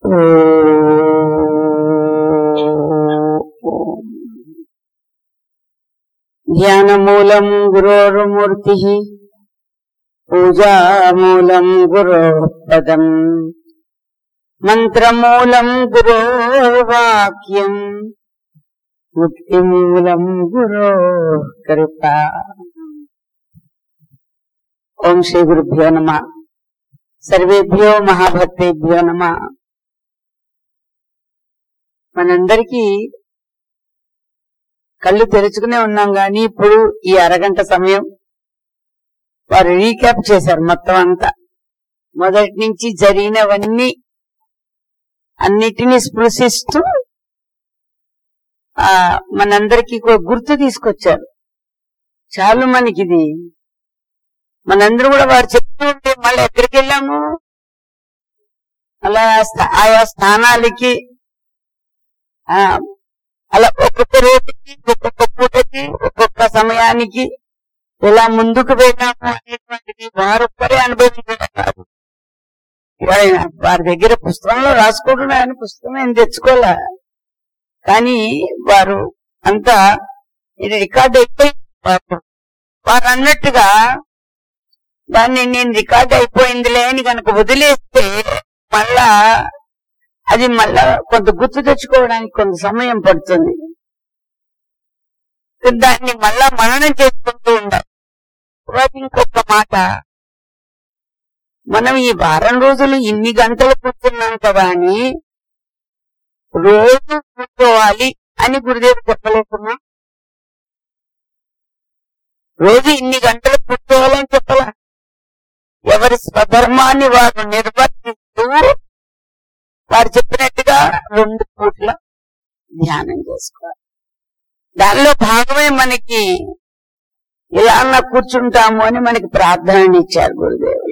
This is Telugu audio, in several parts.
ధ్యానమూలం గురోర్మూర్తి పూజామూలం గురోపదం మంత్రమూలం గురోర్వాక్యం ముక్తిమూలం గురో కృప ఓం శ్రీ గురుభ్యో నమ సర్వేభ్యో మహాభక్తేభ్యో నమ మనందరికీ కళ్ళు తెరుచుకునే ఉన్నాం గాని ఇప్పుడు ఈ అరగంట సమయం వారు రీక్యాప్ చేశారు మొత్తం అంతా మొదటి నుంచి జరిగినవన్నీ అన్నిటినీ స్పృశిస్తూ ఆ మనందరికీ కూడా గుర్తు తీసుకొచ్చారు చాలు మనకి ఇది మనందరూ కూడా వారు చెప్తూ ఉంటే మళ్ళీ ఎక్కడికి వెళ్ళాము అలా స్థా- ఆయా స్థానాలకి ఆ అలా ఒక్కొక్క రోజుకి ఒక్కొక్క పూటకి ఒక్కొక్క సమయానికి ఇలా ముందుకు వెళ్ళాము అనేటువంటిది వారొక్కరే అనుభవించడం కాదు ఎవరైనా వారి దగ్గర పుస్తకంలో రాసుకుంటున్నారని పుస్తకం ఏం తెచ్చుకోలే కానీ వారు అంతా ఇది రికార్డ్ అయిపోయి వారు వారు అన్నట్టుగా దాన్ని నేను రికార్డ్ అయిపోయిందిలే అని కనుక వదిలేస్తే మళ్ళా అది మళ్ళా కొంత గుర్తు తెచ్చుకోవడానికి కొంత సమయం పడుతుంది దాన్ని మళ్ళా మననం చేసుకుంటూ ఉండాలి తర్వాత ఇంకొక మాట మనం ఈ వారం రోజులు ఇన్ని గంటలు కూర్చున్నాం కదా అని రోజు కూర్చోవాలి అని గురుదేవుడు చెప్పలేకున్నా రోజు ఇన్ని గంటలు కూర్చోవాలని చెప్పలా ఎవరి స్వధర్మాన్ని వారు నిర్వర్తిస్తూ వారు చెప్పినట్టుగా రెండు పూట్ల ధ్యానం చేసుకోవాలి దానిలో భాగమే మనకి ఇలా అన్న కూర్చుంటాము అని మనకి ప్రార్థన ఇచ్చారు గురుదేవులు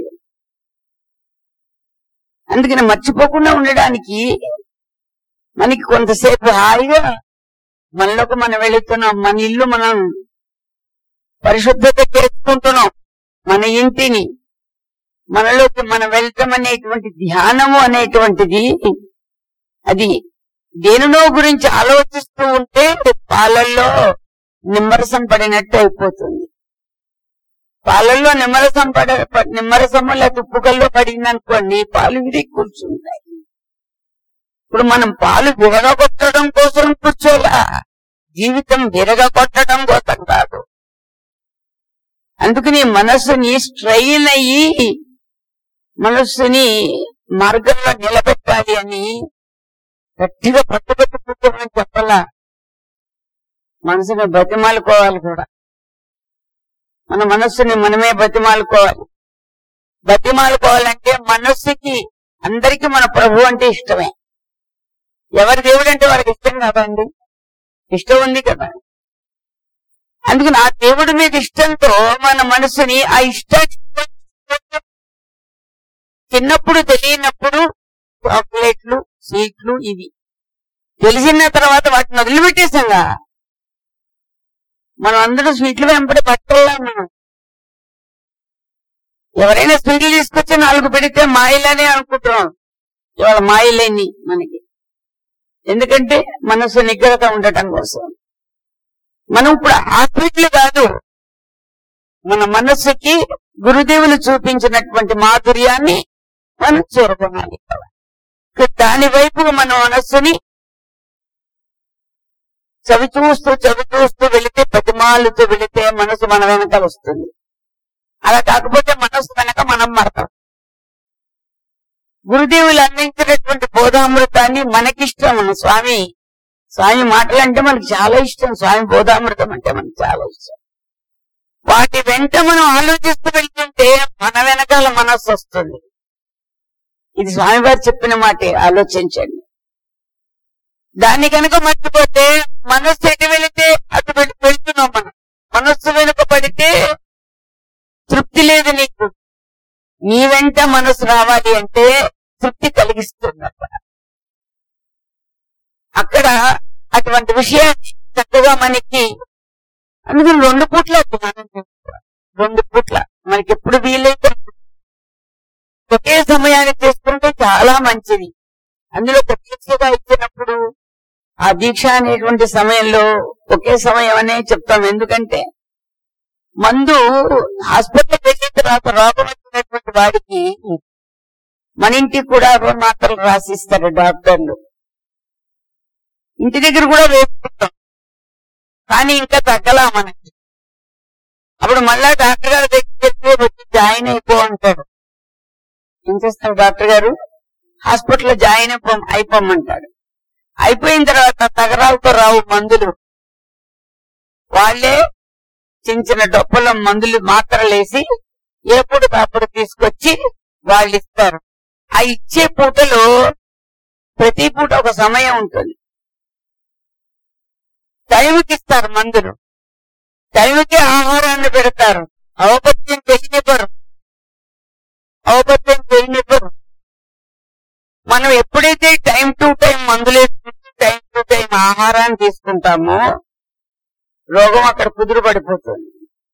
అందుకని మర్చిపోకుండా ఉండడానికి మనకి కొంతసేపు హాయిగా మనలోకి మనం వెళుతున్నాం మన ఇల్లు మనం పరిశుద్ధత చేసుకుంటున్నాం మన ఇంటిని మనలోకి మనం వెళ్తాం అనేటువంటి ధ్యానము అనేటువంటిది అది దేనినో గురించి ఆలోచిస్తూ ఉంటే పాలల్లో నిమ్మరసం పడినట్టు అయిపోతుంది పాలల్లో నిమ్మరసం పడ ప- నిమ్మరసము లేకపోతే ఉప్పుకల్లో పడింది అనుకోండి పాలు విరిగి కూర్చుంటాయి ఇప్పుడు మనం పాలు విరగొట్టడం కోసం కూర్చోలా జీవితం విరగొట్టడం కోసం కాదు అందుకని మనస్సుని స్ట్రైన్ అయ్యి మనస్సుని మార్గంలో నిలబెట్టాలి అని గట్టిగా పట్టుబట్టి కూర్చోమని చెప్పాలా మనసుని బతిమాలుకోవాలి కూడా మన మనస్సుని మనమే బతిమాలుకోవాలి బతిమాలుకోవాలంటే మనస్సుకి అందరికీ మన ప్రభు అంటే ఇష్టమే ఎవరి దేవుడు అంటే వారికి ఇష్టం కదండి ఇష్టం ఉంది కదా అందుకని ఆ దేవుడి మీద ఇష్టంతో మన మనసుని ఆ ఇష్టాన్ని చిన్నప్పుడు తెలియనప్పుడు చాక్లెట్లు స్వీట్లు ఇవి తెలిసిన తర్వాత వాటిని వదిలిపెట్టేసాంగా మనం అందరూ స్వీట్లు వెంబడి పట్టల్లా మనం ఎవరైనా స్వీట్లు తీసుకొచ్చి నాలుగు పెడితే మాయిలనే అనుకుంటున్నాం ఇవాళ మాయిలేని మనకి ఎందుకంటే మనసు నిగ్రహత ఉండటం కోసం మనం ఇప్పుడు ఆ స్వీట్లు కాదు మన మనస్సుకి గురుదేవులు చూపించినటువంటి మాధుర్యాన్ని మనం చేరుకోవాలి దాని వైపు మన మనస్సుని చవి చూస్తూ చవి చూస్తూ వెళితే ప్రతిమాలుతూ వెళితే మనసు మన వెనక వస్తుంది అలా కాకపోతే మనసు వెనక మనం మరతాం గురుదేవులు అందించినటువంటి బోధామృతాన్ని మనకిష్టం మన స్వామి స్వామి మాటలు అంటే మనకి చాలా ఇష్టం స్వామి బోధామృతం అంటే మనకి చాలా ఇష్టం వాటి వెంట మనం ఆలోచిస్తూ వెళ్తుంటే మన వెనకాల మనస్సు వస్తుంది ఇది స్వామివారు చెప్పిన మాటే ఆలోచించండి దాన్ని కనుక మర్చిపోతే మనస్సు ఎటు వెళితే అటు వెళి- వెళ్తున్నాం మనం మనస్సు వెనుక పడితే తృప్తి లేదు నీకు నీ వెంట మనసు రావాలి అంటే తృప్తి కలిగిస్తుంది అక్కడ అక్కడ అటువంటి విషయాన్ని చక్కగా మనకి అందుకని రెండు పూట్ల ధ్యానం చేసుకోవాలి. రెండు పూట్ల మనకి ఎప్పుడు వీలైతే ఒకే సమయాన్ని చేసుకుంటే చాలా మంచిది అందులో ప్రత్యక్షగా ఇచ్చినప్పుడు ఆ దీక్ష అనేటువంటి సమయంలో ఒకే సమయం అనే చెప్తాం ఎందుకంటే మందు హాస్పిటల్ వెళ్ళిన తర్వాత రోగం వచ్చినటువంటి వాడికి మన ఇంటికి కూడా అవే మాత్రలు రాసిస్తారు డాక్టర్లు ఇంటి దగ్గర కూడా వేసుకుంటాం కానీ ఇంకా తగ్గలా మనకి అప్పుడు మళ్ళా డాక్టర్ గారి దగ్గరికి వచ్చి జాయిన్ అయిపో అంటాడు ఏం చేస్తారు డాక్టర్ గారు హాస్పిటల్లో జాయిన్ అయిపో అయిపోమంటాడు అయిపోయిన తర్వాత తగరాలతో రావు మందులు వాళ్ళే చిన్న చిన్న డొప్పల మందులు మాత్రలేసి ఎప్పుడు అప్పుడు తీసుకొచ్చి వాళ్ళు ఇస్తారు ఆ ఇచ్చే పూటలో ప్రతి పూట ఒక సమయం ఉంటుంది టైంకి ఇస్తారు మందులు టైంకి ఆహారాన్ని పెడతారు అవపత్యం తెలియనివ్వరు అవపత్యం తెలియనివ్వరు మనం ఎప్పుడైతే టైం టు టైం మందులు వేసుకుంటూ టైం టు టైం ఆహారాన్ని తీసుకుంటామో రోగం అక్కడ కుదురు పడిపోతుంది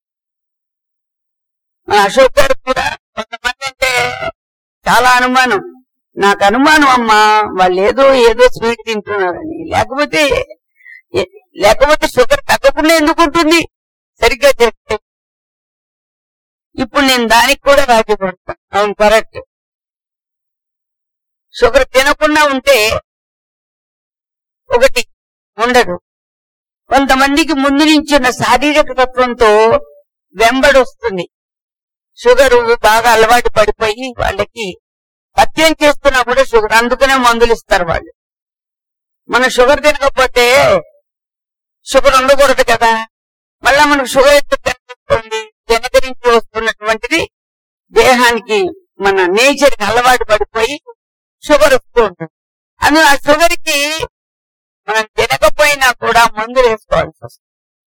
మన అశోక్ గారు కూడా కొంతమంది అంటే చాలా అనుమానం నాకు అనుమానం అమ్మా వాళ్ళు ఏదో ఏదో స్వీట్ తింటున్నారని లేకపోతే ఏ- లేకపోతే షుగర్ తగ్గకుండా ఎందుకు ఉంటుంది సరిగ్గా చెప్తే ఇప్పుడు నేను దానికి కూడా రాజీ పడతాను అవును కరెక్ట్ షుగర్ తినకుండా ఉంటే ఒకటి ఉండదు కొంతమందికి ముందు నుంచి ఉన్న శారీరక తత్వంతో వెంబడి వస్తుంది షుగర్ బాగా అలవాటు పడిపోయి వాళ్ళకి పత్యం చేస్తున్నా కూడా షుగర్ అందుకనే మందులు ఇస్తారు వాళ్ళు మన షుగర్ తినకపోతే షుగర్ ఉండకూడదు కదా మళ్ళా మనకు షుగర్ ఎందుకు కనిపిస్తుంది వెనక నుంచి వస్తున్నటువంటిది దేహానికి మన నేచర్ కి అలవాటు పడిపోయి షుగర్ వస్తూ ఉంటుంది అందులో ఆ షుగర్ కి మనం తినకపోయినా కూడా మందులు వేసుకోవాల్సి వస్తుంది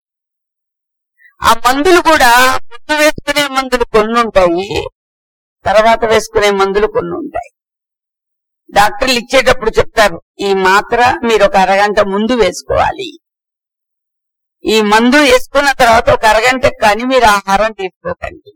ఆ మందులు కూడా ముందు వేసుకునే మందులు కొన్ని ఉంటాయి తర్వాత వేసుకునే మందులు కొన్ని ఉంటాయి డాక్టర్లు ఇచ్చేటప్పుడు చెప్తారు ఈ మాత్ర మీరు ఒక అరగంట ముందు వేసుకోవాలి ఈ మందు వేసుకున్న తర్వాత ఒక అరగంట కానీ మీరు ఆహారం తీసుకోకండి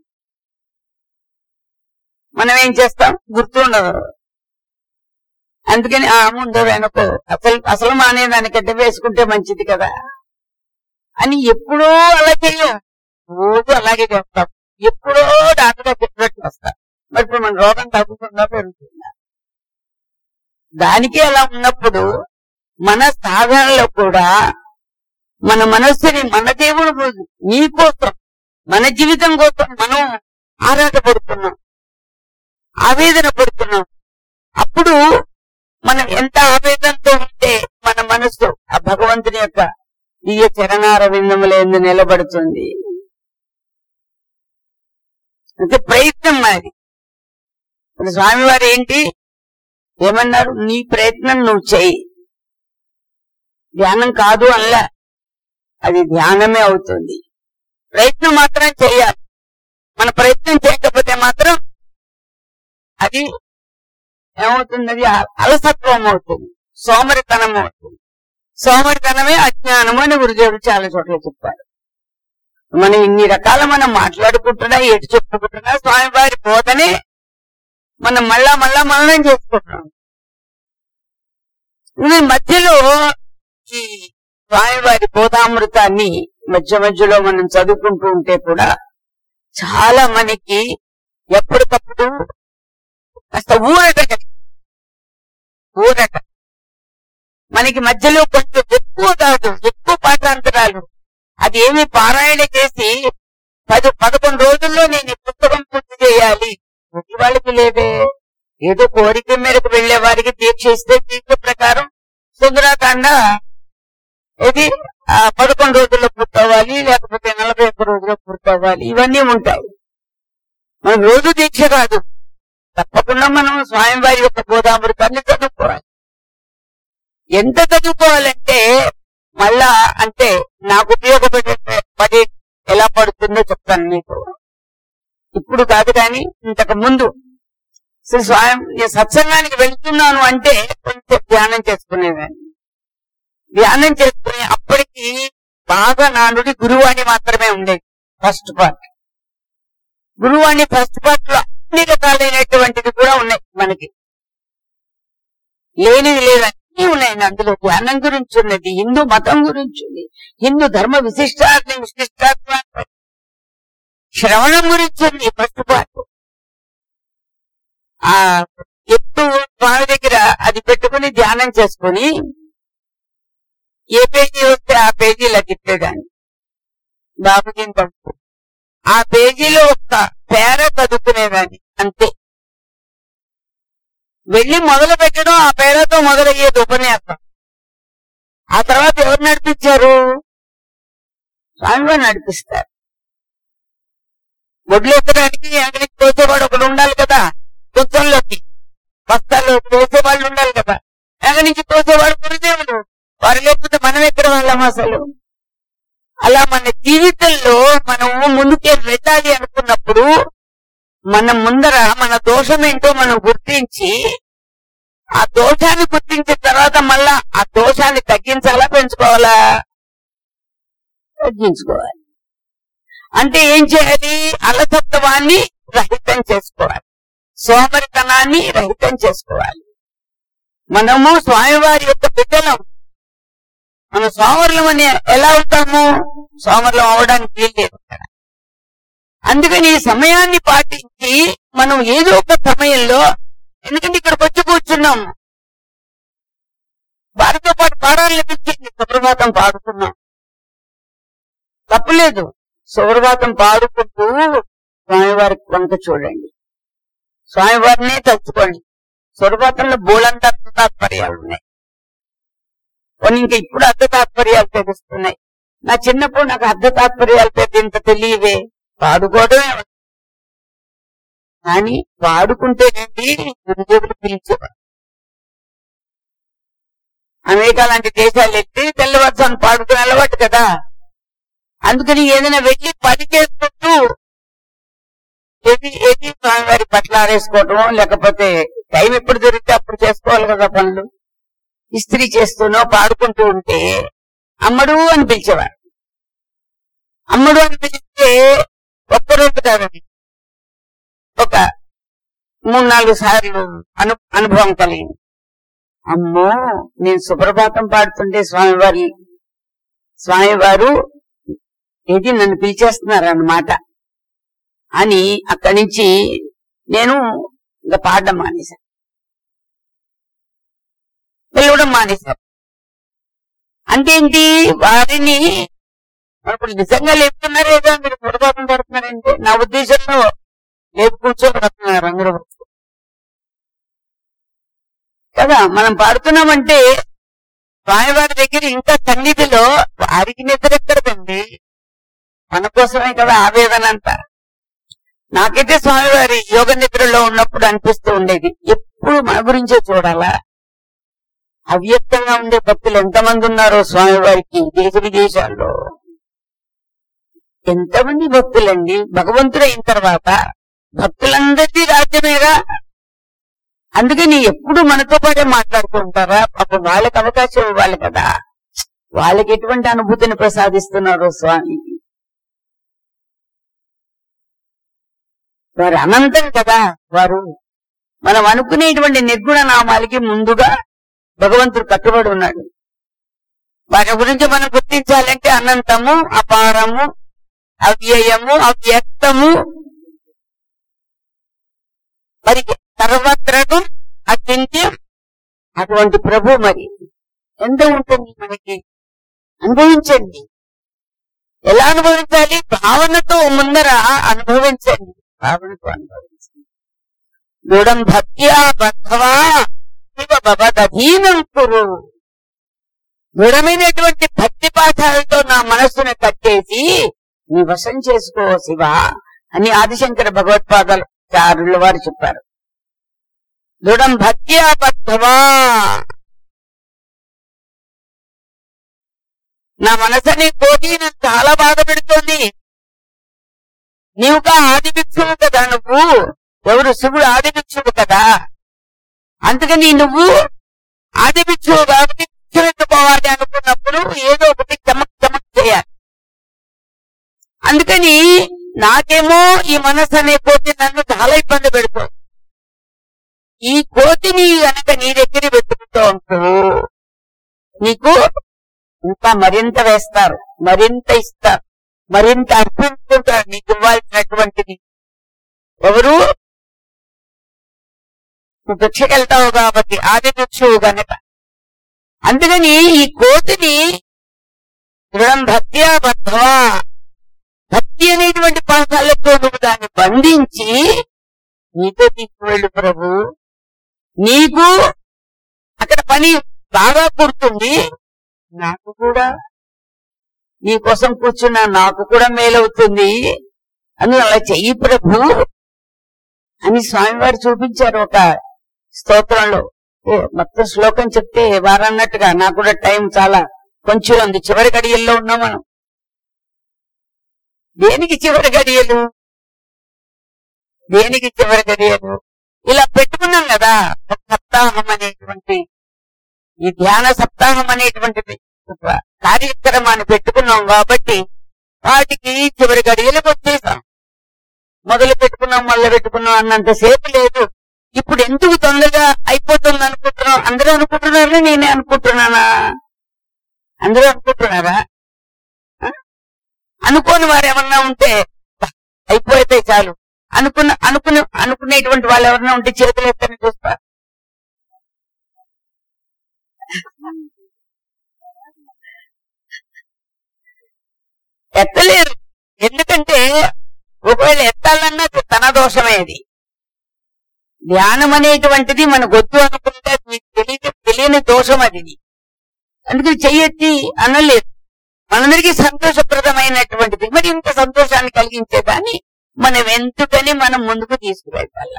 మనం ఏం చేస్తాం గుర్తుండదు అందుకని ఆ ముందు వెనక అసలు అసలు మానేదానికంటే వేసుకుంటే మంచిది కదా అని ఎప్పుడో అలా చెయ్యం రోజు అలాగే చేస్తాం ఎప్పుడో డాక్టర్ గారు చెప్పినట్టు వస్తాం మరి ఇప్పుడు మన రోగం తగ్గుతుందా పెరుగుతుందా దానికి అలా ఉన్నప్పుడు మన సాధనలో కూడా మన మనస్సుని మన దేవుడు నీ కోసం మన జీవితం కోసం మనం ఆరాటపడుతున్నాం ఆవేదన పడుతున్నాం అప్పుడు మనం ఎంత ఆవేదనతో ఉంటే మన మనస్సు ఆ భగవంతుని యొక్క దివ్య చరణారవిందములందు నిలబడుతుంది అంటే ప్రయత్నం మాది ఇప్పుడు స్వామివారు ఏంటి ఏమన్నారు నీ ప్రయత్నం నువ్వు చెయ్యి ధ్యానం కాదు అనలా అది ధ్యానమే అవుతుంది ప్రయత్నం మాత్రం చేయాలి మన ప్రయత్నం చేయకపోతే మాత్రం అది ఏమవుతుంది అది అ- అలసత్వం అవుతుంది సోమరితనం అవుతుంది సోమరితనమే అజ్ఞానము అని గురుదేవుడు చాలా చోట్ల చెప్పారు మనం ఇన్ని రకాల మనం మాట్లాడుకుంటున్నా ఎటు చెప్పుకుంటున్నా స్వామివారి బోధనే మనం మళ్ళా మళ్ళా మననం చేసుకుంటున్నాం ఇది మధ్యలో ఈ స్వామివారి బోధామృతాన్ని మధ్య మధ్యలో మనం చదువుకుంటూ ఉంటే కూడా చాలా మనకి ఎప్పటికప్పుడు కాస్త ఊరట కలిగి- ఊరట మనకి మధ్యలో కొంచెం ఎక్కువ కాదు ఎక్కువ పాఠాంతరాలు అది ఏమి పారాయణ చేసి పది పదకొండు రోజుల్లో నేను ఈ పుస్తకం పూర్తి చేయాలి ప్రతి వాళ్ళకి లేదే ఏదో కోరిక మేరకు వెళ్లే వారికి దీక్ష ఇస్తే దీక్ష ప్రకారం సుందరాకాండ ఇది ఆ, పదకొండు రోజుల్లో పూర్తవ్వాలి లేకపోతే నలభై ఒక్క రోజుల్లో పూర్తవ్వాలి ఇవన్నీ ఉంటాయి మనం రోజు దీక్ష కాదు తప్పకుండా మనం స్వామివారి యొక్క బోధామృతాన్ని చదువుకోవాలి ఎంత చదువుకోవాలంటే మళ్ళా అంటే నాకు ఉపయోగపడే పడి ఎలా పడుతుందో చెప్తాను మీకు ఇప్పుడు కాదు కానీ ఇంతకు ముందు శ్రీ స్వామి నేను సత్సంగానికి వెళ్తున్నాను అంటే కొంచెం ధ్యానం చేసుకునేదాన్ని ధ్యానం చేసుకుని అప్పటికి బాగా నా నుండి గురువాణి మాత్రమే ఉండేది first part Guruvani first part లో అన్ని రకాలైనటువంటివి కూడా ఉన్నాయి మనకి లేనిది లేదు అన్నీ ఉన్నాయి అందులో ధ్యానం గురించి ఉన్నది హిందూ మతం గురించి ఉంది హిందూ ధర్మ విశిష్టాన్ని విశిష్టాత్మ శ్రవణం గురించి ఉంది ఫస్ట్ పార్ట్ ఆ ఎత్తు స్వామి దగ్గర అది పెట్టుకుని ధ్యానం చేసుకుని ఏ పేజీ వస్తే ఆ పేజీలో తిప్పేదాన్ని బాబుజీ పంపు ఆ పేజీలో ఒక పేర చదువుకునేదాన్ని అంతే వెళ్ళి మొదలు పెట్టడం ఆ పేరతో మొదలయ్యేది ఉపన్యాసం ఆ తర్వాత ఎవరు నడిపించారు స్వామివారు నడిపిస్తారు ఒడ్లు ఎత్తడానికి అక్కడికి తోసేవాడు ఒకడు ఉండాలి కదా గుత్తంలోకి బస్తాల్లో తోసేవాళ్ళు ఉండాలి కదా అక్కడి నుంచి తోసేవాడు గురుదేవుడు వారు లేకపోతే మనం ఎక్కడ వాళ్ళం అసలు అలా మన జీవితంలో మనం ముందుకే వెళ్ళాలి అనుకున్నప్పుడు మన ముందర మన దోషం ఏంటో మనం గుర్తించి ఆ దోషాన్ని గుర్తించిన తర్వాత మళ్ళా ఆ దోషాన్ని తగ్గించాలా పెంచుకోవాలా తగ్గించుకోవాలి అంటే ఏం చేయాలి అలసత్వాన్ని రహితం చేసుకోవాలి సోమరితనాన్ని రహితం చేసుకోవాలి మనము స్వామివారి యొక్క బిడ్డలం మన సోమరులం అని ఎలా అవుతాము సోమరులం అవడానికి వీల్లేదు ఇక్కడ అందుకని ఈ సమయాన్ని పాటించి మనం ఏదో ఒక సమయంలో ఎందుకంటే ఇక్కడికి వచ్చి కూర్చున్నాం వారితో పాటు పాడాలి అనిపించింది సుప్రభాతం పాడుతున్నాం తప్పులేదు సుప్రభాతం పాడుకుంటూ స్వామివారికి వంక చూడండి స్వామివారినే తలుచుకోండి సుప్రభాతంలో బోలంత తాత్పర్యాలు ఉన్నాయి కొన్ని ఇంకా ఇప్పుడు అర్థ తాత్పర్యాలు తెలుస్తున్నాయి నా చిన్నప్పుడు నాకు అర్థ తాత్పర్యాలు పెద్ద ఇంత తెలియవే పాడుకోవడమే కానీ పాడుకుంటేనండి గురుదేవులు పిలిచేవారు అమెరికా లాంటి దేశాలు ఎత్తి తెల్లవారుజాము పాడుకునే అలవాటు కదా అందుకని ఏదైనా వెళ్ళి పని చేసుకుంటూ ఏది ఏది స్వామివారి పట్ల ఆరేసుకోవటం లేకపోతే టైం ఎప్పుడు దొరికితే అప్పుడు చేసుకోవాలి కదా పనులు ఇస్త్రీ చేస్తూనో పాడుకుంటూ ఉంటే అమ్మడు అని పిలిచేవారు అమ్మడు అని పిలిస్తే ఒక్కరోజు కాదండి ఒక మూడు నాలుగు సార్లు అను అనుభవం కలిగింది అమ్మో నేను సుప్రభాతం పాడుతుంటే స్వామివారి స్వామివారు ఇది నన్ను పిలిచేస్తున్నారు అన్నమాట అని అక్కడి నుంచి నేను ఇంకా పాడడం మానేశాను పిలవడం మానేశాను అంటే ఏంటి వారిని ఇప్పుడు నిజంగా లేపుతున్నారా లేదా మీరు పొరపాటు పడుతున్నారంటే నా ఉద్దేశంలో లేపు కూర్చోబడుతున్నారు అందరూ కదా మనం పాడుతున్నామంటే స్వామివారి దగ్గర ఇంకా సన్నిధిలో వారికి నిద్ర ఎక్కడదండి మన కోసమే కదా ఆవేదన అంతా నాకైతే స్వామివారి యోగ నిద్రలో ఉన్నప్పుడు అనిపిస్తూ ఉండేది ఎప్పుడు మన గురించే చూడాలా అవ్యక్తంగా ఉండే భక్తులు ఎంతమంది ఉన్నారో స్వామివారికి దేశ విదేశాల్లో ఎంతమంది భక్తులండి భగవంతుడు అయిన తర్వాత భక్తులందరికీ రాజ్యమేగా అందుకని ఎప్పుడు మనతో పాటే మాట్లాడుతూ ఉంటారా పాపం వాళ్ళకి అవకాశం ఇవ్వాలి కదా వాళ్ళకి ఎటువంటి అనుభూతిని ప్రసాదిస్తున్నారో స్వామి వారు అనంతం కదా వారు మనం అనుకునేటువంటి నిర్గుణ నామాలకి ముందుగా భగవంతుడు కట్టుబడి ఉన్నాడు వారి గురించి మనం గుర్తించాలంటే అనంతము అపారము అవ్యయము అవ్యక్తము మరి సర్వత్రము అచింత్యం అటువంటి ప్రభు మరి ఎంత ఉంటుంది మనకి అనుభవించండి ఎలా అనుభవించాలి భావనతో ముందర అనుభవించండి భావనతో అనుభవించండి దృఢం భక్త్యా బద్ధవా శివ భవదధీనం కురు దృఢమైనటువంటి భక్తి పాఠాలతో నా మనస్సును కట్టేసి నీ వశం చేసుకో శివ అని ఆదిశంకర భగవత్పాదాలు చారుల వారు చెప్పారు దృఢం భక్త్యా బద్ధవా నా మనసుని కోటి నన్ను చాలా బాధ పెడుతోంది నీవుగా ఆది భిక్షువు కదా నువ్వు ఎవరు శివుడు ఆది భిక్షువు కదా అందుకని నువ్వు ఆది భిక్షువు కాబట్టి భిక్షువెత్తుకోవాలి అనుకున్నప్పుడు ఏదో ఒకటి చమక్ చమక్ చేయాలి అందుకని నాకేమో ఈ మనసు అనే కోటి నన్ను చాలా ఇబ్బంది పెడుతోంది ఈ కోతిని గనక నీ దగ్గర పెట్టుకుంటూ ఉంటూ నీకు ఇంకా మరింత వేస్తారు మరింత ఇస్తారు మరింత అర్పించుకుంటారు నీకు ఇవ్వాల్సినటువంటిది ఎవరు నువ్వు భిక్షకెళ్తావు కాబట్టి ఆది భిక్షువు గనక అందుకని ఈ కోతిని దృఢం భక్త్యా బద్ధవా భక్తి అనేటువంటి పాఠాలతో నువ్వు దాన్ని బంధించి నీతో తీసుకువెళ్ళు ప్రభు నీకు అక్కడ పని బాగా కుడుతుంది నాకు కూడా నీ కోసం కూర్చున్నా నాకు కూడా మేలవుతుంది అని అలా చెయ్యి ప్రభు అని స్వామివారు చూపించారు ఒక స్తోత్రంలో ఏ, మొత్తం శ్లోకం చెప్తే వారన్నట్టుగా నాకు కూడా టైం చాలా కొంచెం ఉంది చివరి గడియల్లో ఉన్నాం మనం దేనికి చివరి గడియలు దేనికి చివరి గడియలు ఇలా పెట్టుకున్నాం కదా ఒక సప్తాహం అనేటువంటి ఈ ధ్యాన సప్తాహం అనేటువంటి ఒక కార్యక్రమాన్ని పెట్టుకున్నాం కాబట్టి వాటికి చివరి గడియలకు వచ్చేసాం మొదలు పెట్టుకున్నాం మొదలు పెట్టుకున్నాం అన్నంత సేపు లేదు ఇప్పుడు ఎందుకు తొందరగా అయిపోతుంది అనుకుంటున్నాం అందరూ అనుకుంటున్నారా నేనే అనుకుంటున్నానా అందరూ అనుకుంటున్నారా ఆ? అనుకోని వారు ఎవరన్నా ఉంటే "బా, అయిపోతే చాలు అనుకున్న అనుకుని అనుకునేటువంటి వాళ్ళు ఎవరన్నా ఉంటే చేతులు ఎత్తని చూస్తా ఎత్తలేరు ఎందుకంటే ఒకవేళ ఎత్తాలన్నా అది తన దోషమే అది ధ్యానం అనేటువంటిది మన గొద్దు అనుకుంటే అది మీకు తెలియ తెలియని దోషం అది అందుకని చెయ్యెత్తి అనలేదు మనందరికీ సంతోషప్రదమైనటువంటిది మరి ఇంత సంతోషాన్ని కలిగించేదాన్ని మనం ఎందుకని మనం ముందుకు తీసుకువెళ్ళాల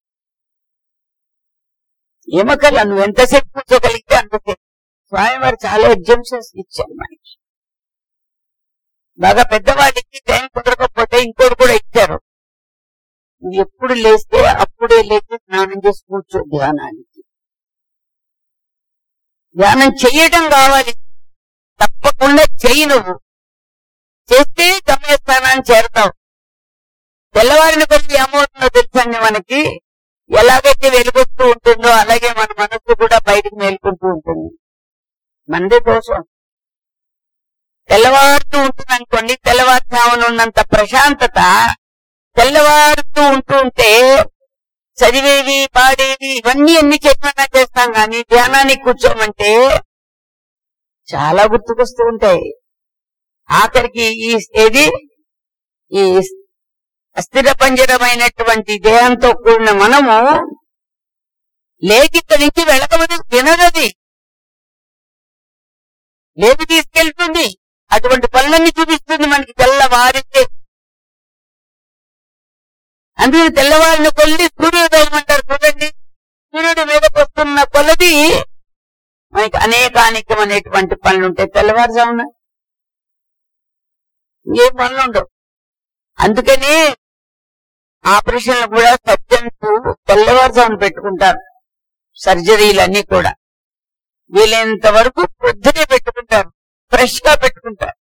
ఏమక్కర్లా నువ్వు ఎంతసేపు కూర్చోగలిగితే అంతసేపు స్వామివారు చాలా ఎగ్జామ్షన్స్ ఇచ్చారు మనకి బాగా పెద్దవాడికి టైం కుదరకపోతే ఇంకోటి కూడా ఇచ్చారు నువ్వు ఎప్పుడు లేస్తే అప్పుడే లేచి స్నానం చేసి కూర్చో ధ్యానానికి ధ్యానం చెయ్యటం కావాలి తప్పకుండా చెయ్యి నువ్వు చేస్తే గమ్యస్థానాన్ని చేరతావు తెల్లవారిన కొద్ది ఏమవుతుందో తెలుసండి మనకి ఎలాగైతే వెలుగొస్తూ ఉంటుందో అలాగే మన మనస్సు కూడా బయటికి మేలుకుంటూ ఉంటుంది మనదే దోషం తెల్లవారుతూ ఉంటుంది అనుకోండి తెల్లవారుజామున ఉన్నంత ప్రశాంతత తెల్లవారుతూ ఉంటూ ఉంటే చదివేవి పాడేవి ఇవన్నీ ఎన్ని చెప్పినా చేస్తాం కానీ ధ్యానానికి కూర్చోమంటే చాలా గుర్తుకొస్తూ ఉంటాయి ఆఖరికి ఈ ఏది ఈ అస్థిర పంజరమైనటువంటి దేహంతో కూడిన మనము లేకి ఇక్కడి నుంచి వెళ్ళకమని వినదది లేపి తీసుకెళ్తుంది అటువంటి పనులన్నీ చూపిస్తుంది మనకి తెల్లవారితే అందుకని తెల్లవారిన కొద్ది సూర్యోదయం అంటారు చూడండి సూర్యుడు మీదకి వస్తున్న కొలది మనకి అనేకానికమైనటువంటి పనులు ఉంటాయి తెల్లవారుజామున ఏ పనులు ఉండవు అందుకని ఆపరేషన్లు కూడా సర్జన్స్ తెల్లవారుజామున పెట్టుకుంటారు సర్జరీలన్నీ కూడా వీలైనంత వరకు పొద్దునే పెట్టుకుంటారు ఫ్రెష్ గా పెట్టుకుంటారు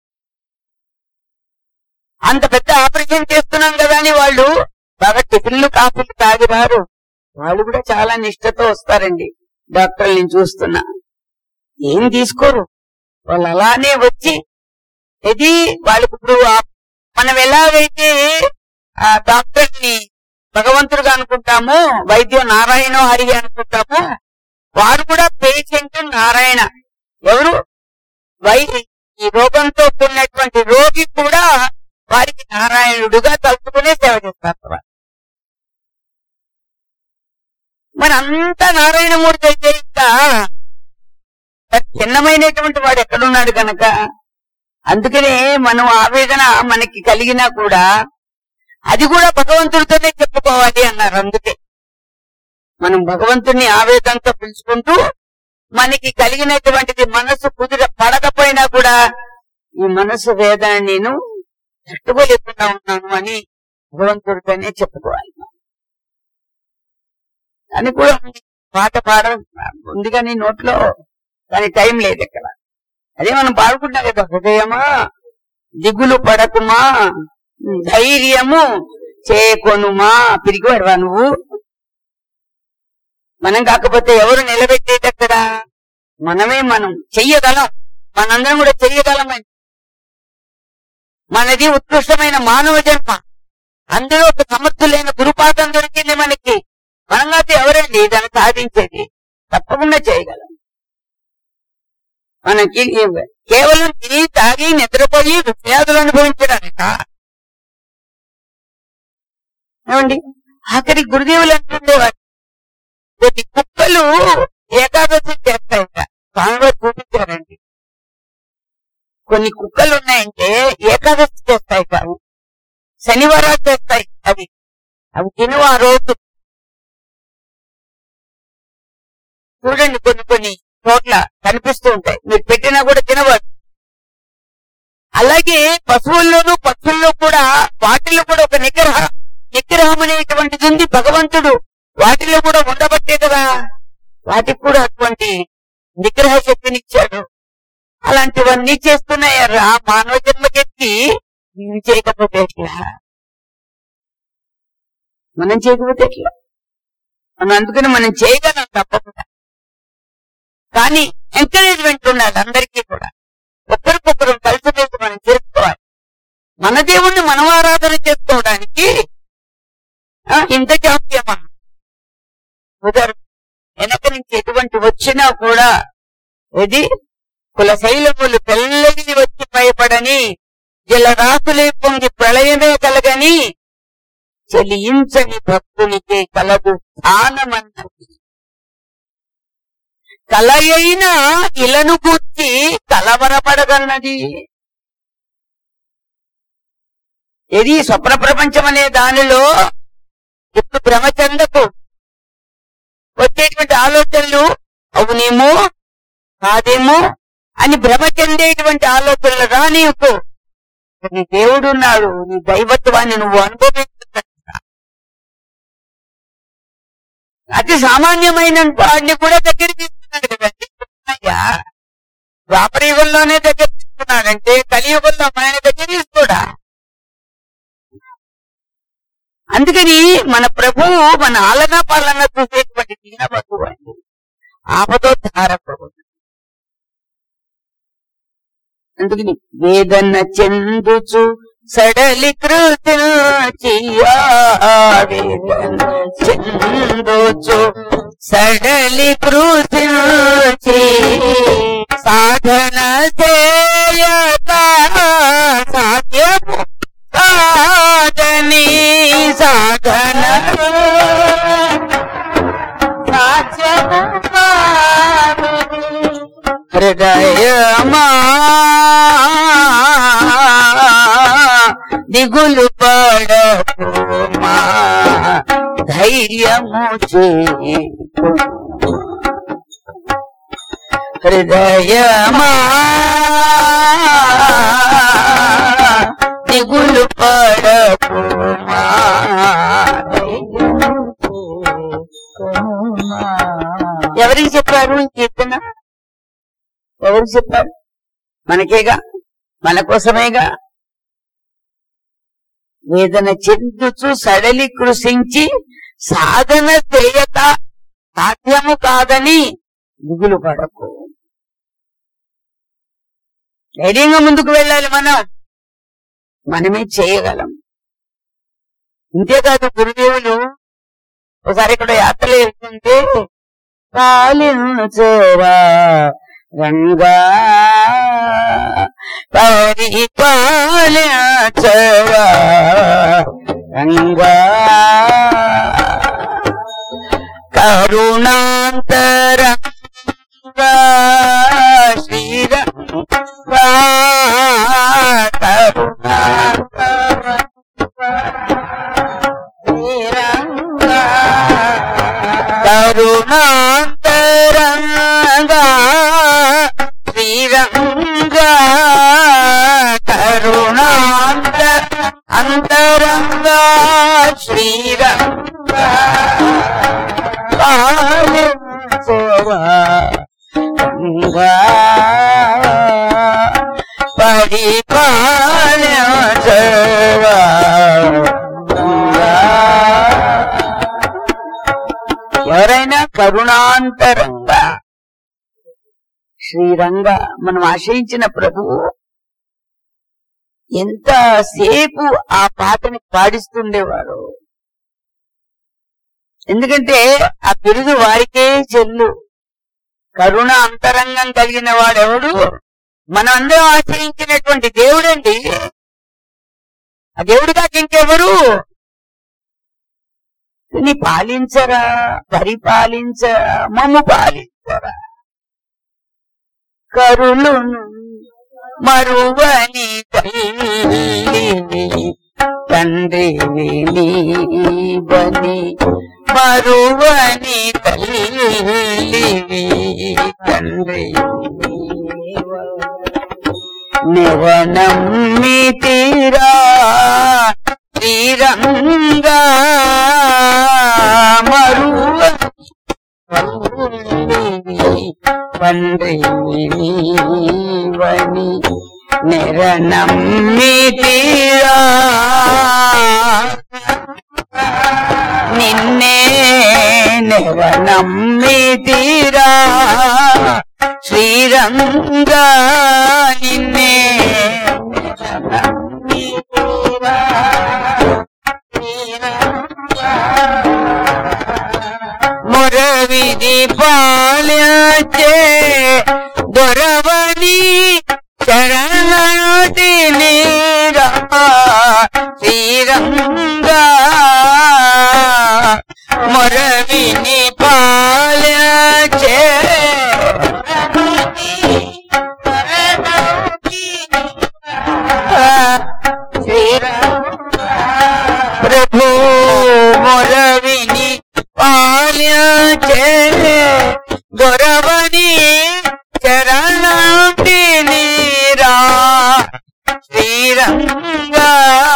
అంత పెద్ద ఆపరేషన్ చేస్తున్నాం కదా అని వాళ్ళు బాగా టిఫిన్లు కాఫీలు తాగిరారు వాళ్ళు కూడా చాలా నిష్ఠతో వస్తారండి డాక్టర్ని చూస్తున్నా ఏం తీసుకోరు వాళ్ళు అలానే వచ్చి ఇది వాళ్ళకి ఇప్పుడు ఆ- మనం ఎలాగైతే ఆ డాక్టర్ ని భగవంతుడుగా అనుకుంటాము వైద్యం నారాయణ హరి అనుకుంటాము వారు కూడా పేషెంట్ నారాయణ ఎవరు వై ఈ రోగంతో కూడినటువంటి రోగి కూడా వారికి నారాయణుడుగా తలుచుకునే సేవ చేస్తారు వారు. మరి అంతా నారాయణమూర్తి అయితే ఇంకా మరి చిన్నమైనటువంటి వాడు ఎక్కడున్నాడు కనుక అందుకనే మనం ఆవేదన మనకి కలిగినా కూడా అది కూడా భగవంతుడితోనే చెప్పుకోవాలి అన్నారు అందుకే మనం భగవంతుని ఆవేదనతో పిలుచుకుంటూ మనకి కలిగినటువంటిది మనసు కుదిర పడకపోయినా కూడా ఈ మనసు వేదన నేను తట్టుకోలేకుండా ఉన్నాను అని భగవంతుడితోనే చెప్పుకోవాలి అని కూడా ఉంది. పాట పాడ ఉంది కానీ నోట్లో దాని టైం లేదు ఇక్కడ అదే మనం పాడుకుంటాం కదా హృదయమా దిగులు పడకుమా ధైర్యము చేకొనుమా పిరిగివాడువా నువ్వు మనం కాకపోతే ఎవరు నిలబెట్టేది అక్కడ మనమే మనం చెయ్యగలం మనందరం కూడా చెయ్యగలమని మనది ఉత్కృష్టమైన మానవ జన్మ అందులో ఒక సమర్థులైన గురుపాఠం దొరికింది మనకి మనం కాదు ఎవరండి దాన్ని సాధించేది తప్పకుండా చేయగలం మనకి కేవలం తిని తాగి నిద్రపోయి వ్యాధులు అనుభవించడానిక ఏమండి ఆఖరి గురుదేవులు అంటుండేవారు కొన్ని కుక్కలు ఏకాదశి చేస్తాయట స్వామివారు చూపించారండి కొన్ని కుక్కలు ఉన్నాయంటే ఏకాదశి చేస్తాయి కావు శనివారాలు చేస్తాయి అవి అవి తిను ఆ రోజు చూడండి కొన్ని కొన్ని చోట్ల కనిపిస్తూ ఉంటాయి మీరు పెట్టినా కూడా తినవచ్చు అలాగే పశువుల్లోనూ పక్షుల్లో కూడా వాటిలో కూడా ఒక నిగ్రహ నిగ్రహం అనేటువంటిది ఉంది భగవంతుడు వాటిలో కూడా ఉండబట్టే కదా వాటికి కూడా అటువంటి నిగ్రహ శక్తినిచ్చాడు అలాంటివన్నీ చేస్తున్నాయరా మానవ జన్మకెత్తి ఇవి చేయకపోతే ఎట్లా మనం చేయకపోతే ఎట్లా మనం అందుకని మనం చేయగలం తప్పకుండా కానీ ఎంకరేజ్మెంట్ ఉండాలి అందరికీ కూడా ఒకరికొకరు కలిసిమెలిసి మనం చేసుకోవాలి మన దేవుణ్ణి మనం ఆరాధన చేసుకోవడానికి ఆ, ఇంత జాప్యం మనం కుదరదు వెనక నుంచి ఎటువంటి వచ్చినా కూడా ఇది కుల శైలములు తెల్లగిలి వచ్చి భయపడని జలరాశులే పొంగి ప్రళయమే కలగని చెలించని భక్తునికి కలదు స్థానమన్నది కలయైన ఇలను కూర్చి కలవరపడగలనది ఇది స్వప్న ప్రపంచం అనే దానిలో ఇప్పుడు భ్రమచందకు వచ్చేటువంటి ఆలోచనలు అవునేమో కాదేమో అని భ్రమ చెందేటువంటి ఆలోచనలు రానీకు నీ దేవుడు ఉన్నాడు నీ దైవత్వాన్ని నువ్వు అనుభవిస్తున్నా అతి సామాన్యమైన వాడిని కూడా దగ్గర తీసుకున్నాడు కదండి అయ్యా ద్వాపర యుగంలోనే దగ్గర తీసుకున్నాడంటే కలియుగంలో ఆయన దగ్గర తీసుకోడా అందుకని మన ప్రభువు మన ఆలన పాలన చూసేటువంటి దీనబతువు అండి ఆపదోద్ధార ప్రభు అందుకని వేదన చెందుచు సడలి కృతియా వేదన చెందుచు సడలి కృతి సాధన చేయత సాధ్యము సాధని సాధన సాధ్యము కాదని హృదయమా దిగులు పడకుమా ధైర్యము చేకు హృదయమా దిగులు పడకుమా ధైర్యము చేసుకుమా. ఎవరికి చెప్పారు ఈ కీర్తన ఎవరు చెప్పారు మనకేగా మన కోసమేగా వేదన చెందుచు సడలి కృషించి సాధన చేయక సాధ్యము కాదని దిగులు పడకు ధైర్యంగా ముందుకు వెళ్ళాలి మనం మనమే చేయగలం ఇంతేకాదు గురుదేవులు ఒకసారి ఇక్కడ యాత్రలు వెళ్తుంటే పాలించరా రంగా పరిపాలించరా రంగా కరుణాంతరంగా శ్రీరంగా కరుణాంతరంగా కరుణాంతరంగా శ్రీరంగా కరుణాంత అంతరంగా శ్రీరంగా పాలించవా రంగా పరిపాలించవా రంగా ఎవరైనా కరుణాంతరంగ శ్రీరంగ మనం ఆశ్రయించిన ప్రభువు ఎంతసేపు ఆ పాటని పాడిస్తుండేవారు ఎందుకంటే ఆ బిరుదు వారికే చెల్లు కరుణ అంతరంగం కలిగిన వాడెవడు మనందరం ఆశ్రయించినటువంటి దేవుడండి ఆ దేవుడు కాక ఇంకెవరు నీ పాలించరా పరిపాలించరా మమ్ము పాలించరా కరులును మరువని తల్లిని తండ్రివి నీవని మరువని తల్లివి తండ్రి నిరనమ్మి తీరా శ్రీరంగా మరువ పండ్రివని నిరనమ్మి తీరా నిన్నే నిరనమ్మి తీరా శ్రీరంగా నిన్నే నిరనమ్మి తీరా మురవిధి పాలచే దొరవని శరణటి నీరా శ్రీరంగా మురవిని పాలచే ప్రభు మొరవిని పాల్యచే గొరవని చరణి నీరా శ్రీరంగా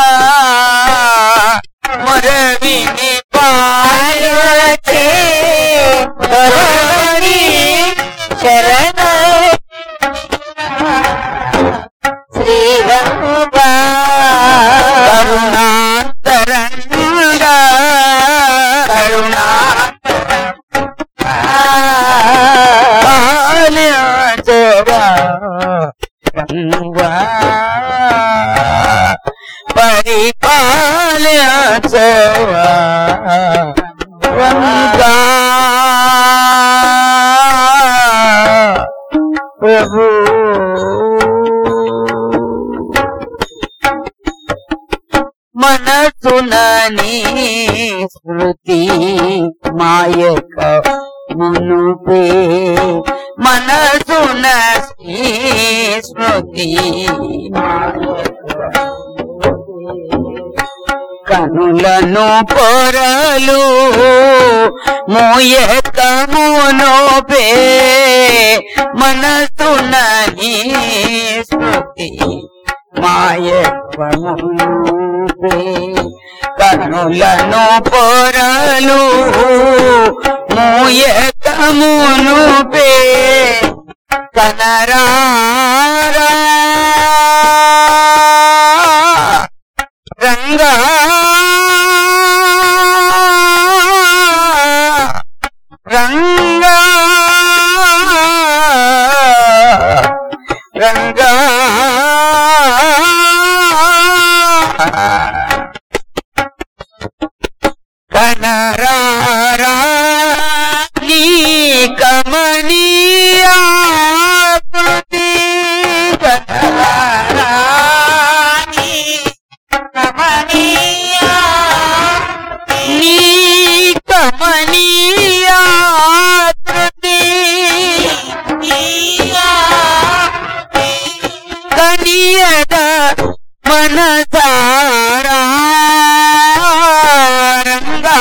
మొరవిని పాల్యచే గొరవని శరణ శ్రీరంగా కరుణాంతరంగా కరుణా పాలచరా రంగా పరిపాలచరా రంగా ప్రభు మనసునని స్మృతి మాయక మునుపే మనసున స్మృతి మాయక కనులను పొరలు మోయకమునోపే మనసున నీ స్మృతి మాయత్వముపే కనులను పొరలు మోయకమునుపే కనరారా రంగా రంగా రంగా కనరారా నీ కమనీయా కృతి కనరారా నీ కమనీయా నీ కమనీయా కృతి కనియద మనసారా రంగా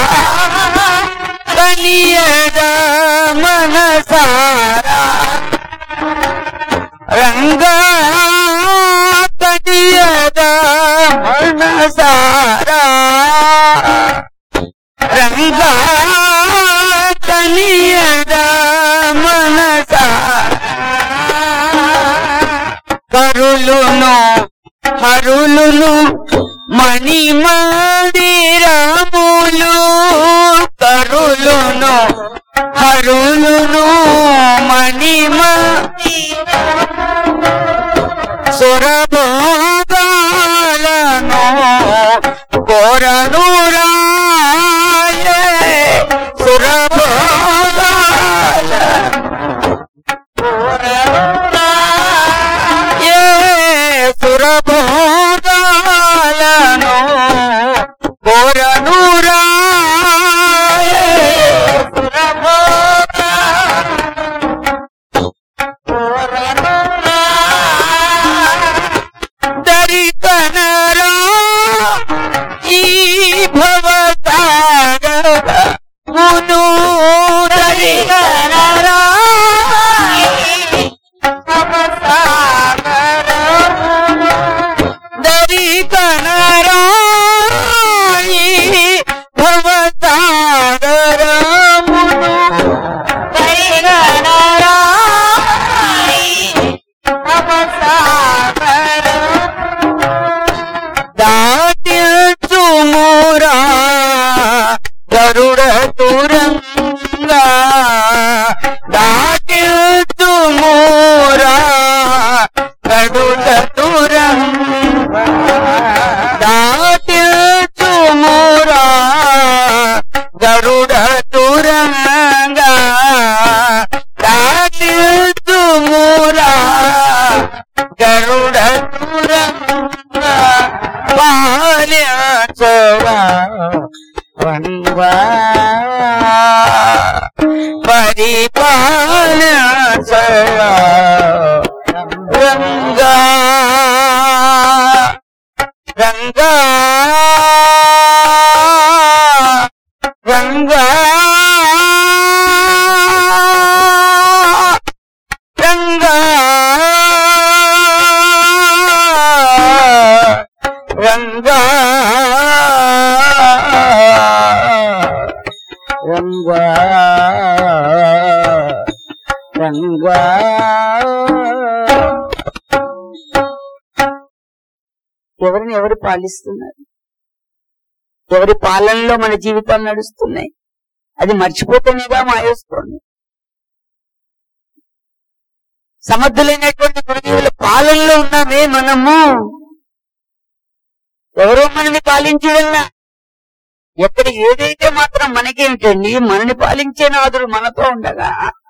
కనియద మనసారా రంగా కనియద మనసారా రంగా కనియద మనసారా కరులును హరులును మణి మందిరములు కరులును హరులును మణిమ సురభోగాలను కోరను రాయే సురభోగాలను ఏ సురభోగాలను కోరను రాయే సురభోగా దరికనరా ఈ భవసాగర మును దరికనరా దరికనరా ఈ భవసాగర మును దరికనరా దాటిల్చుమురా గరుడ తురంగా దాటిల్చుమురా గరుడ తురంగా దాటిల్చుమురా గరుడ తురంగా దాటిల్చుమురా గరుడ తురంగా పాలించవా వన్వా పరిపాలించవా రంగా రంగా రంగా రంగా రంగా రంగా రంగా ఎవరిని ఎవరు పాలిస్తున్నారు ఎవరి పాలనలో మన జీవితాలు నడుస్తున్నాయి అది మర్చిపోతేనేగా మాయేస్తుంది సమర్థులైనటువంటి గురుదేవుల పాలనలో ఉన్నామే మనము ఎవరో మనని పాలించడల్లా ఎక్కడ ఏదైతే మాత్రం మనకేమిటండి మనని పాలించే నాదుడు మనతో ఉండగా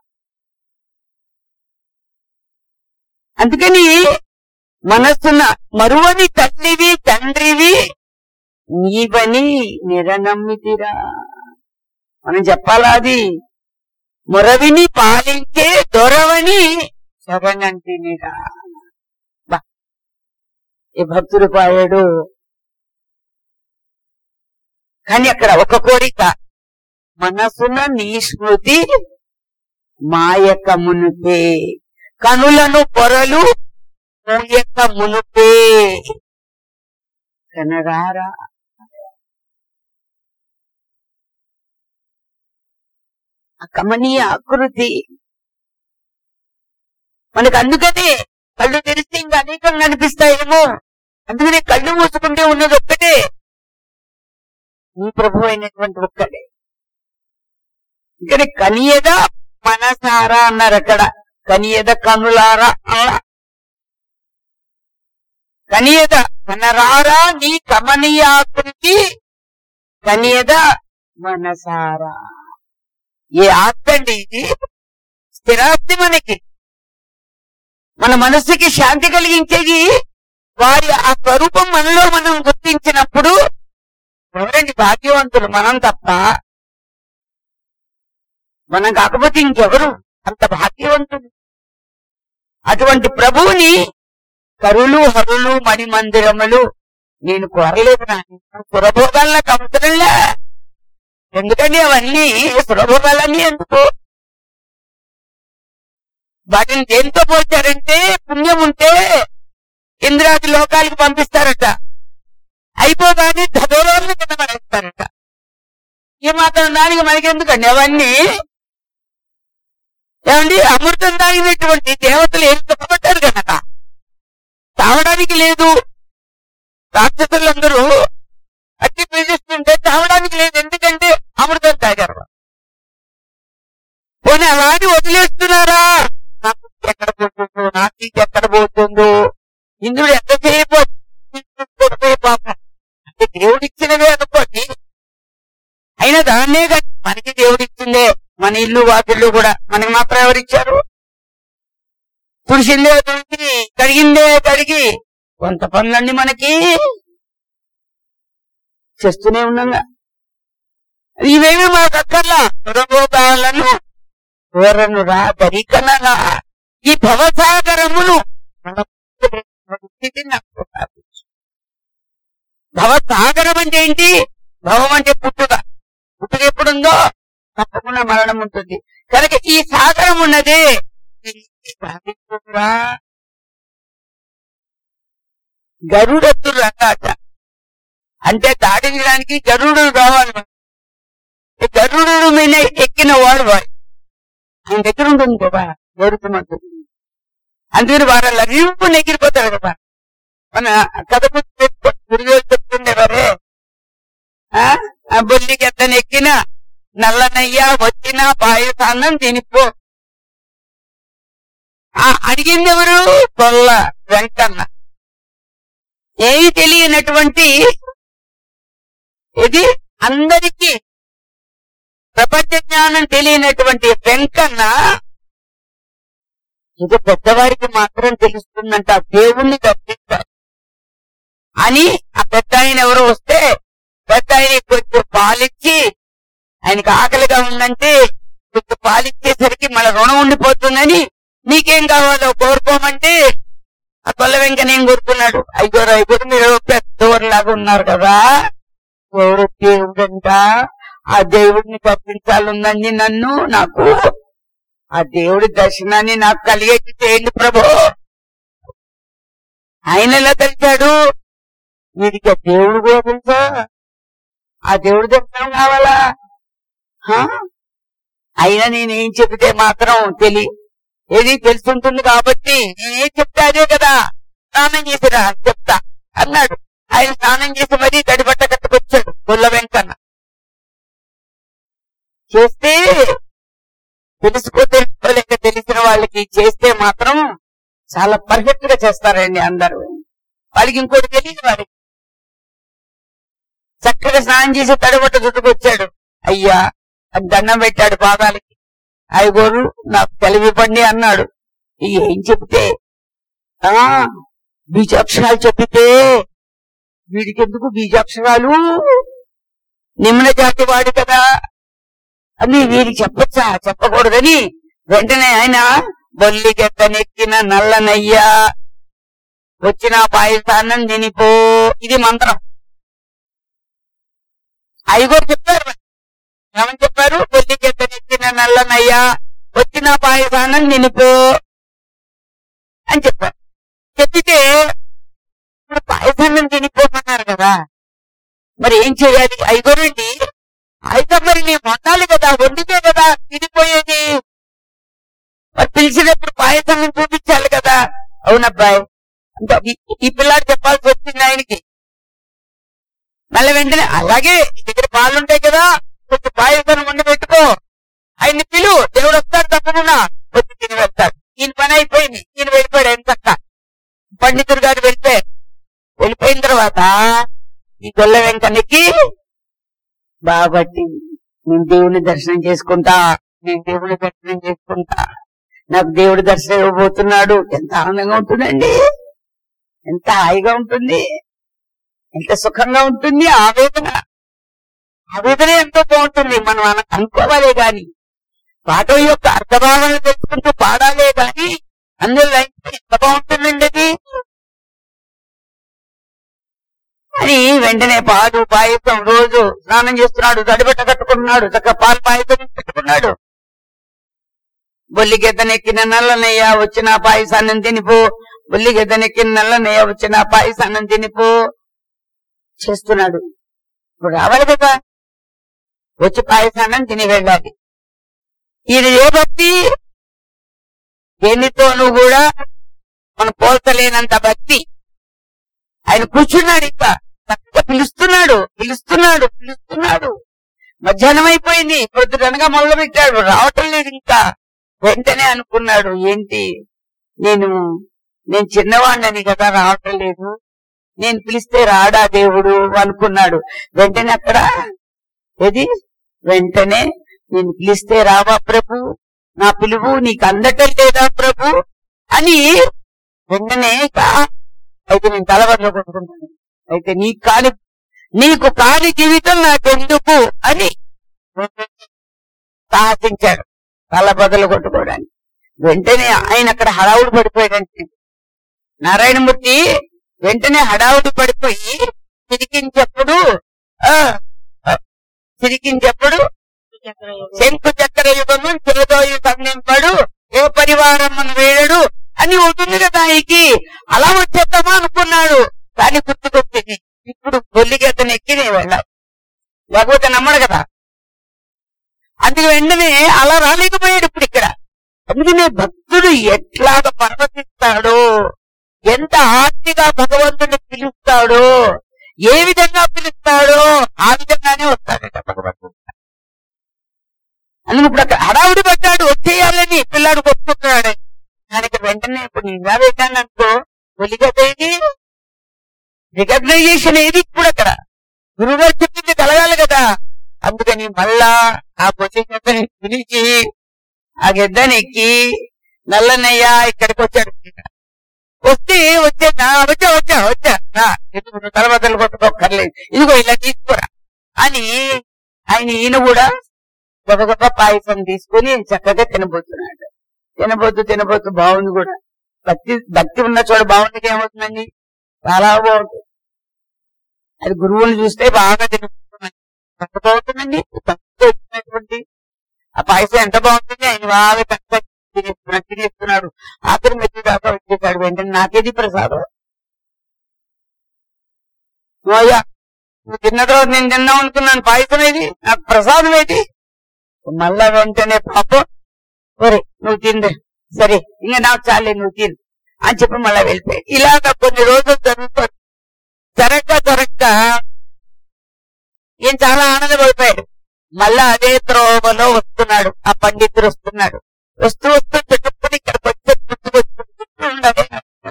అందుకని మనస్సున మరువని తల్లివి తండ్రివి నీవని నిరనమ్మితిరా మనం చెప్పాలా అది మొరవిని పాలించే దొరవని శరణంటినిరా బా ఏ భక్తుడు పాడాడు కానీ అక్కడ ఒక కోరిక మనసున నీ స్మృతి మాయక మునుపే కనులను పొరలు మూయక మునుపే కనరారా ఆ కమనీయ ఆకృతి మనకు అందుకనే కళ్ళు తెరిస్తే ఇంకా అనేకం కనిపిస్తాయేమో అందుకనే కళ్ళు మూసుకుంటే ఉన్నది ఒక్కటే నీ ప్రభు అయినటువంటి ఒక్కడే ఇక్కడ కనియద మనసారా అన్నారు అక్కడ కనియద కనులారా అలా కనియద కనరారా నీ కమనీయాకృతి కనియద మనసారా ఏ ఆస్తి అండి ఇది స్థిరాస్తి మనకి మన మనస్సుకి శాంతి కలిగించేది వారి ఆ స్వరూపం మనలో మనం గుర్తించినప్పుడు ఎవరండి భాగ్యవంతులు మనం తప్ప మనం కాకపోతే ఇంకెవరు అంత భాగ్యవంతులు అటువంటి ప్రభువుని కరులు హరులు మణిమందిరములు నేను కోరలేదు నాని సురభోగాలకు అవసరంలే ఎందుకండి అవన్నీ సులభోగాలన్నీ ఎందుకు వాటిని దేంతో పోల్చారంటే పుణ్యం ఉంటే ఇంద్రాది లోకాలకు పంపిస్తారట అయిపోగానే ధదోలోని కింద పడేస్తారట ఈ మాత్రం దానికి మనకెందుకండి అవన్నీ ఏమండి అమృతం తాగినటువంటి దేవతలు ఏం తప్పబట్టారు కనుక తాగడానికి లేదు రాక్షసులందరూ అట్టి పీడిస్తుంటే తాగడానికి లేదు ఎందుకంటే అమృతం తాగారు పోనీ అలాంటి వదిలేస్తున్నారా ఇంటికి ఎక్కడ పోతుందో ఇంద్రుడు ఎంతసేపు కొడుకుపోయి పాపం అంటే దేవుడిచ్చినవే అనుకోండి అయినా దాన్నే కాదు మనకి దేవుడిచ్చిందే మన ఇల్లు వాకిళ్ళు కూడా మనకి మాత్రం ఎవరిచ్చారు తుడిసిందే తుడిసి కడిగిందే కడిగి కొంత పనులన్నీ మనకి చేస్తూనే ఉన్నాగా ఇవేమి మాకు అక్కర్లా దురగోపాలను కోరను రా దరికనగా ఈ భవసాగరమును భవసాగరం అంటే ఏంటి భవం అంటే పుట్టుక పుట్టుక ఎప్పుడుందో తప్పకుండా మరణం ఉంటుంది కనుక ఈ సాగరం ఉన్నది గరుడెత్తు రంగాట అంటే దాటించడానికి గరుడు రావాలి ఈ గరుడు మీద ఎక్కిన వాడు వాడు ఆయన దగ్గర ఉంటుంది కదా గరుతుమంటు అందుకని వారు రివ్వు నెగిరిపోతారు కదా మన కథ గురుగారు చెప్తుండేవారే ఆ ఆ బొల్లికి ఎత్తని ఎక్కిన నల్లనయ్య వచ్చిన పాయసాన్నం తినిపో ఆ అడిగింది ఎవరు కొల్ల వెంకన్న ఏమి తెలియనటువంటి ఇది అందరికీ ప్రపంచ జ్ఞానం తెలియనటువంటి వెంకన్న ఇది పెద్దవారికి మాత్రం తెలుస్తుందంట ఆ దేవుణ్ణి తప్పిస్తారు అని ఆ పెద్ద ఆయన ఎవరు వస్తే పెద్ద ఆయన కొంచెం పాలిచ్చి ఆయనకి ఆకలిగా ఉందంటే కొంచెం పాలిచ్చేసరికి మన రుణం ఉండిపోతుందని నీకేం కావాలో కోరుకోమంటే ఆ కొల్ల వెంకనేం కోరుకున్నాడు ఐదుగురు ఐదుగురు మీరు పెద్దవారులాగా ఉన్నారు కదా ఎవరు దేవుడంట ఆ దేవుడిని తప్పించాలుందండి నన్ను నాకు ఆ దేవుడి దర్శనాన్ని నాకు కలిగేట్టు చేయండి ప్రభు ఆయన ఎలా తెలిసాడు వీడికి ఆ దేవుడు కూడా తెలుసా ఆ దేవుడి దర్శనం కావాలా హా? అయినా నేనేం చెబితే మాత్రం తెలి ఏది తెలుసుంటుంది కాబట్టి నేనేం చెప్తే అదే కదా స్నానం చేసిరా చెప్తా అన్నాడు ఆయన స్నానం చేసి మరీ తడిబట్ట కట్టుకొచ్చాడు గొల్ల వెంకన్న చేస్తే తెలుసుకో తెలుసుకోలేక తెలిసిన వాళ్ళకి చేస్తే మాత్రం చాలా పర్ఫెక్ట్ గా చేస్తారండి అందరూ వాళ్ళకి ఇంకోటి తెలియదు వాడికి చక్కగా స్నానం చేసి తడబట్ట చుట్టుకొచ్చాడు అయ్యా అని దండం పెట్టాడు పాదాలకి ఐగోరు నాకు తెలివివ్వండి అన్నాడు ఇక ఏం చెప్తే ఆ బీజాక్షరాలు చెప్పితే వీడికి ఎందుకు బీజాక్షరాలు నిమ్న జాతి వాడు కదా అని వీరికి చెప్పొచ్చా చెప్పకూడదని వెంటనే ఆయన బొల్లికెత్తనెక్కిన నల్లనయ్యా వచ్చిన పాయసాన్నం తినిపో ఇది మంత్రం ఐగోరు చెప్పారు మరి. ఏమని చెప్పారు బొల్లికెత్తనెక్కిన నల్లనయ్యా వచ్చిన పాయసాన్నం తినిపో అని చెప్పారు చెప్పితే ఇప్పుడు పాయసాన్నం తినిపోమన్నారు కదా మరి ఏం చేయాలి ఐగోరండి అయితే మరి నీ వండాలి కదా వండితే కదా తినిపోయేది మరి పిలిచినప్పుడు పాయసం చూపించాలి కదా అవునబ్బాయి అంటే ఈ- ఈ పిల్లాడు చెప్పాల్సి వచ్చింది ఆయనకి మళ్ళీ వెంటనే అలాగే నీ దగ్గర పాలుంటాయి కదా కొంచెం పాయసం వండి పెట్టుకో ఆయన్ని పిలు దేవుడు వస్తాడు తప్పకుండా వచ్చి తిని వెళ్తాడు ఈయన పని అయిపోయింది ఈయన వెళ్ళిపోయాడు ఆయన చక్క పండితుడు గారు వెళ్తే వెళ్ళిపోయిన తర్వాత ఈ గొల్ల వెంకన్నకి బాబట్టి నేను దేవుని దర్శనం చేసుకుంటా నేను దేవుని దర్శనం చేసుకుంటా నాకు దేవుడి దర్శనం ఇవ్వబోతున్నాడు ఎంత ఆనందంగా ఉంటుందండి ఎంత హాయిగా ఉంటుంది ఎంత సుఖంగా ఉంటుంది ఆవేదన ఆవేదన ఎంతో బాగుంటుంది మనం అన- అనుకోవాలే గాని పాట యొక్క అర్థభావన తెలుసుకుంటూ పాడాలే గాని అందులో లైఫ్ ఎంత బాగుంటుందండి అది అని వెంటనే పాలు పాయసం రోజు స్నానం చేస్తున్నాడు తడిబట్ట కట్టుకుంటున్నాడు చక్క పాలు పాయసం పెట్టుకున్నాడు బొల్లి గెద్దనెక్కిన నల్లనయ్య వచ్చిన పాయసాన్నం తినిపో బొల్లి గెద్దనెక్కిన నల్లనయ్య వచ్చిన పాయసాన్నం తినిపో చేస్తున్నాడు ఇప్పుడు రావాలి కదా వచ్చి పాయసాన్నం తిని వెళ్ళాలి ఇది ఏ భక్తి దేనితోనూ కూడా మనం పోల్చలేనంత భక్తి ఆయన కూర్చున్నాడు ఇంకా చక్కగా పిలుస్తున్నాడు పిలుస్తున్నాడు పిలుస్తున్నాడు మధ్యాహ్నం అయిపోయింది పొద్దుననగా మొదలు పెట్టాడు రావటం లేదు ఇంకా వెంటనే అనుకున్నాడు ఏంటి నేను నేను చిన్నవాడినని కదా రావటం లేదు నేను పిలిస్తే రాడా దేవుడు అనుకున్నాడు వెంటనే అక్కడ ఏది వెంటనే నేను పిలిస్తే రావా ప్రభు నా పిలువు నీకు అందటం లేదా ప్రభు అని వెంటనే ఇక అయితే నేను తలవరలో కొట్టుకుంటాను అయితే నీకు కాని నీకు కాని జీవితం నాకెందుకు అని సాహసించాడు తల బదులు కొట్టుకోవడానికి వెంటనే ఆయన అక్కడ హడావుడు పడిపోయాడంటే నారాయణమూర్తి వెంటనే హడావుడు పడిపోయి చిరికించప్పుడు ఆ, ఆ, చిరికించప్పుడు శంకు చక్ర యుగము చిరదోయి సంధింపడు ఏ పరివారం మన వేయడు అని ఉంటుంది కదా ఆయనకి అలా వచ్చేద్దామా అనుకున్నాడు కానీ గుర్తుకొచ్చింది ఇప్పుడు బొల్లిగతను ఎక్కి నేను వెళ్ళాలి లేకపోతే నమ్మడు కదా అందుకు వెంటనే అలా రాలేకపోయాడు ఇప్పుడు ఇక్కడ అందుకనే భక్తుడు ఎట్లాగ పరవశిస్తాడో ఎంత ఆర్తిగా భగవంతుని పిలుస్తాడో ఏ విధంగా పిలుస్తాడో ఆ విధంగానే వస్తాడట భగవంతుడు అందుకు ఇప్పుడు అక్కడ హడావుడి పడ్డాడు వచ్చేయాలని పిల్లాడు కొట్టుకుంటున్నాడు దానికి వెంటనే ఇప్పుడు నింగా పెట్టాను అనుకో ఒలిగతేది రికగ్నైజేషన్ ఏది ఇప్పుడు అక్కడ గురువుగారు చెప్పింది కలగాలి కదా అందుకని మళ్ళా ఆ పొజిషన్ పిలిచి ఆ గెద్దని ఎక్కి నల్లనయ్య ఇక్కడికి వచ్చాడు వస్తే వచ్చే "ఆ, వచ్చా వచ్చా వచ్చా రా, ఎందుకు నువ్వు తలబద్దలు కొట్టుకోకర్లేదు ఇదిగో ఇలా తీసుకోరా అని ఆయన ఈయన కూడా గొప్ప గొప్ప పాయసం తీసుకుని చక్కగా తినబోతున్నాడు తినబోతూ తినబోతూ బాగుంది కూడా భక్తి భక్తి ఉన్న చోట బాగుంది ఏమవుతుందండి చాలా బాగుంటుంది అది గురువుని చూస్తే బాగా తినబోతున్నాయి ఎంత బాగుంటుందండి భక్తి వచ్చినటువంటి ఆ పాయసం ఎంత బాగుంటుంది ఆయన బాగా చక్కగా తినేస్తున్నాడు తినేస్తున్నాడు ఆఖరి మెచ్చి దాకా వచ్చేసాడు వెంటనే నాకేది ప్రసాదం ఓయ్యా, నువ్వు తిన్న తర్వాత నేను తిందాం అనుకున్నాను పాయసం ఏది నాకు ప్రసాదం ఏది మళ్ళా వెంటనే పాపం సరే నువ్వు తిందే సరే ఇంకా నాకు చాలే నువ్వు తిను అని చెప్పి మళ్ళా వెళ్ళిపోయాడు ఇలాగ కొన్ని రోజులు జరుగుతుంది జరగక జరగక ఈయన చాలా ఆనందపడిపోయాడు మళ్ళా అదే త్రోవలో వస్తున్నాడు ఆ పండితుడు వస్తున్నాడు వస్తూ వస్తూ చెట్టుకుని ఇక్కడికి వచ్చే గుర్తుకొచ్చి ఉండదే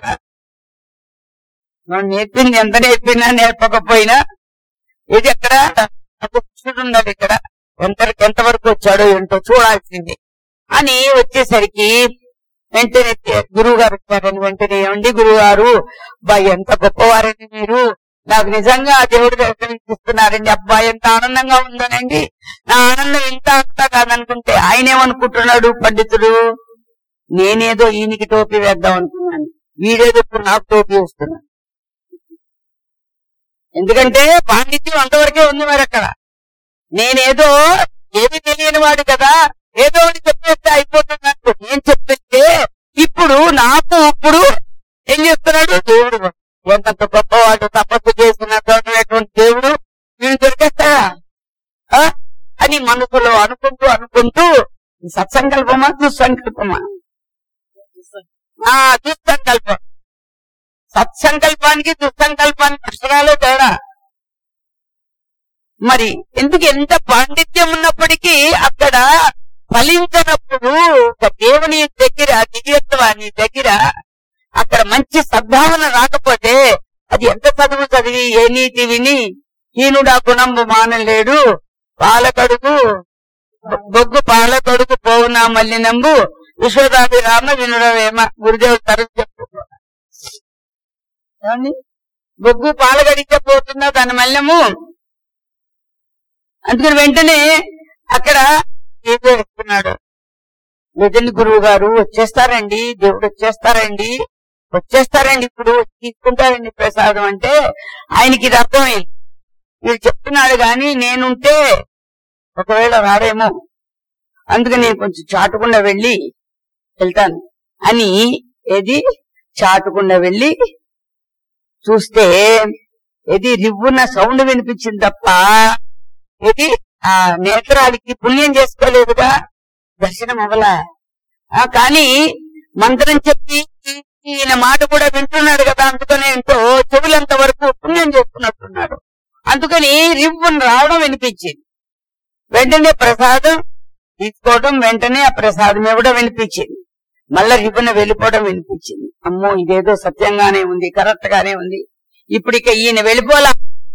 మనం నేర్పింది ఎంత నేర్పినా నేర్పకపోయినా ఇది ఎక్కడ ఒక కృష్ణుడు ఉన్నాడు ఇక్కడ ఎంత ఎంతవరకు వచ్చాడో ఏంటో చూడాల్సింది అని వచ్చేసరికి వెంటనే గురువు గారు వచ్చారని వెంటనే ఏమండి గురువు గారు బా ఎంత గొప్పవారండి మీరు నాకు నిజంగా ఆ దేవుడు దర్శనం ఇస్తున్నారండి అబ్బాయి ఎంత ఆనందంగా ఉందనండి నా ఆనందం ఇంత అంతా కాదనుకుంటే ఆయన ఏమనుకుంటున్నాడు పండితుడు నేనేదో ఈయనకి టోపీ వేద్దాం అనుకున్నాను వీడేదో ఇప్పుడు నాకు టోపీ వస్తున్నాడు ఎందుకంటే పాండిత్యం అంతవరకే ఉంది మరి అక్కడ నేనేదో ఏమి తెలియని వాడు కదా ఏదో ఒకటి చెప్పేస్తే అయిపోతుంది అనుకో నేను చెప్పేస్తే ఇప్పుడు నాకు ఇప్పుడు ఏం చేస్తున్నాడు దేవుడు ఎంతంత గొప్పవాడు తపస్సు చేసిన చూడనటువంటి దేవుడు వీడు దొరికేస్తాడా ఆ? అని మనసులో అనుకుంటూ అనుకుంటూ సత్సంకల్పమా దుస్సంకల్పమా ఆ దుస్సంకల్పం సత్సంకల్పానికి దుస్సంకల్పానికి అక్షరాలు తేడా మరి ఎందుకు ఎంత పాండిత్యం ఉన్నప్పటికీ అక్కడ ఫలించినప్పుడు ఒక దేవుని దగ్గర దివ్యత్వాన్ని దగ్గర అక్కడ మంచి సద్భావన రాకపోతే అది ఎంత చదువు చదివి ఏ నీతి విని హీనుడా గుణంబు మానలేడు పాలకడుగు బొగ్గు పాలకడుగు పోవునా మల్లినంబు విశ్వదాభిరామ వినుడవేమ గురుదేవుడు తరచు చెప్తున్నారు ఏమండి? బొగ్గు పాలగడికే పోతున్నా దాని మల్లెము అందుకని వెంటనే అక్కడ ఏదో చెప్తున్నాడు లేదండి గురువు గారు వచ్చేస్తారండి దేవుడు వచ్చేస్తారండి వచ్చేస్తారండి ఇప్పుడు తీసుకుంటారండి ప్రసాదం అంటే ఆయనకి ఇది అర్థమైంది మీరు చెప్తున్నాడు గాని నేనుంటే ఒకవేళ రాడేమో అందుకని నేను కొంచెం చాటుకుండా వెళ్ళి వెళ్తాను అని ఏది చాటుకుండా వెళ్ళి చూస్తే ఏది రివ్వున సౌండ్ వినిపించింది తప్ప ఇది ఆ నేత్రాలకి పుణ్యం చేసుకోలేదుగా దర్శనం అవ్వలా ఆ, కానీ మంత్రం చెప్పి ఈ- ఈయన మాట కూడా వింటున్నాడు కదా అందుకనే ఏంటో చెవులంత వరకు పుణ్యం చేసుకున్నట్టున్నాడు అందుకని రివ్వును రావడం వినిపించింది వెంటనే ప్రసాదం తీసుకోవడం వెంటనే ఆ ప్రసాదం ఇవ్వడం వినిపించింది మళ్ళా రివ్వున వెళ్ళిపోవడం వినిపించింది అమ్మో ఇదేదో సత్యంగానే ఉంది కరెక్ట్ గానే ఉంది ఇప్పుడు ఇక ఈయన వెళ్ళిపోలా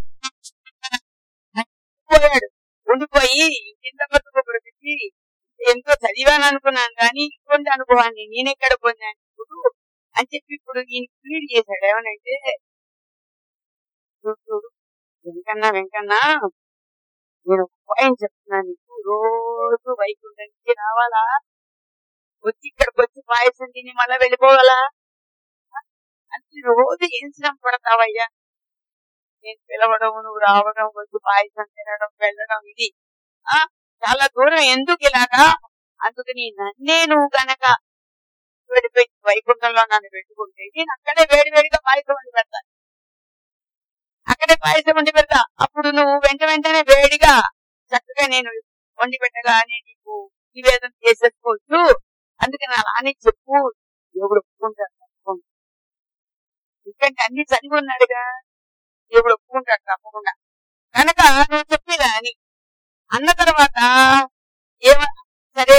పోయాడు ఉండిపోయి కింద బతుకోబడికి ఎంతో చదివాను అనుకున్నాను కానీ ఇటువంటి అనుభవాన్ని నేనెక్కడ పొందాను ఇప్పుడు అని చెప్పి ఇప్పుడు ఈయన ఫీడ్ చేశాడు ఏమనంటే చూడు, చూడు, వెంకన్న వెంకన్న నేను ఒక పాయింట్ చెప్తున్నాను నీకు రోజు వైకుంఠం నుంచి రావాలా వచ్చి ఇక్కడికి వచ్చి పాయసం తిని మళ్ళా వెళ్ళిపోవాలా అంటే రోజు ఏం శ్రమ పడతావయ్యా నేను పిలవడం నువ్వు రావడం వచ్చి పాయసం తినడం వెళ్ళడం ఇది ఆ చాలా దూరం ఎందుకు ఇలాగా అందుకని నన్నే నువ్వు గనక వెళ్ళిపోయి వైకుంఠంలో నన్ను పెట్టుకుంటే నేను అక్కడే వేడి వేడిగా పాయసం వండి పెడతా అక్కడే పాయసం వండి పెడతా అప్పుడు నువ్వు వెంట వెంటనే వేడిగా చక్కగా నేను వండి పెట్టగానే నీకు నివేదన చేసేసుకోవచ్చు అందుకని అలా అని చెప్పు దేవుడు ఒప్పుకుంటాడు తప్పకుండా. ఎందుకంటే అన్ని చదివి ఉన్నాడుగా దేవుడు ఒప్పుకుంటాడు తప్పకుండా కనుక నువ్వు చెప్పేదా అని అన్న తర్వాత ఏమ సరే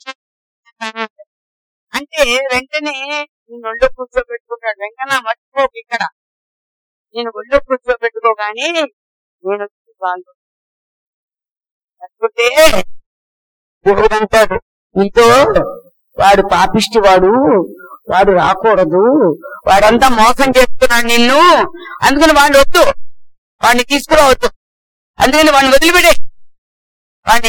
అంటే వెంటనే నేను ఒళ్ళో కూర్చోబెట్టుకుంటాడు వెంకన్న మర్చిపోకు ఇక్కడ నేను ఒళ్ళో కూర్చోబెట్టుకోగానే నేను వచ్చి బాగు పట్టుకుంటే దేవుడు అంటాడు నీతో వాడు పాపిష్టి వాడు వాడు రాకూడదు వాడంతా మోసం చేస్తున్నాడు నిన్ను అందుకని వాడిని వద్దు వాడిని తీసుకురావద్దు అందుకని వాడిని వదిలిపెడే వాడిని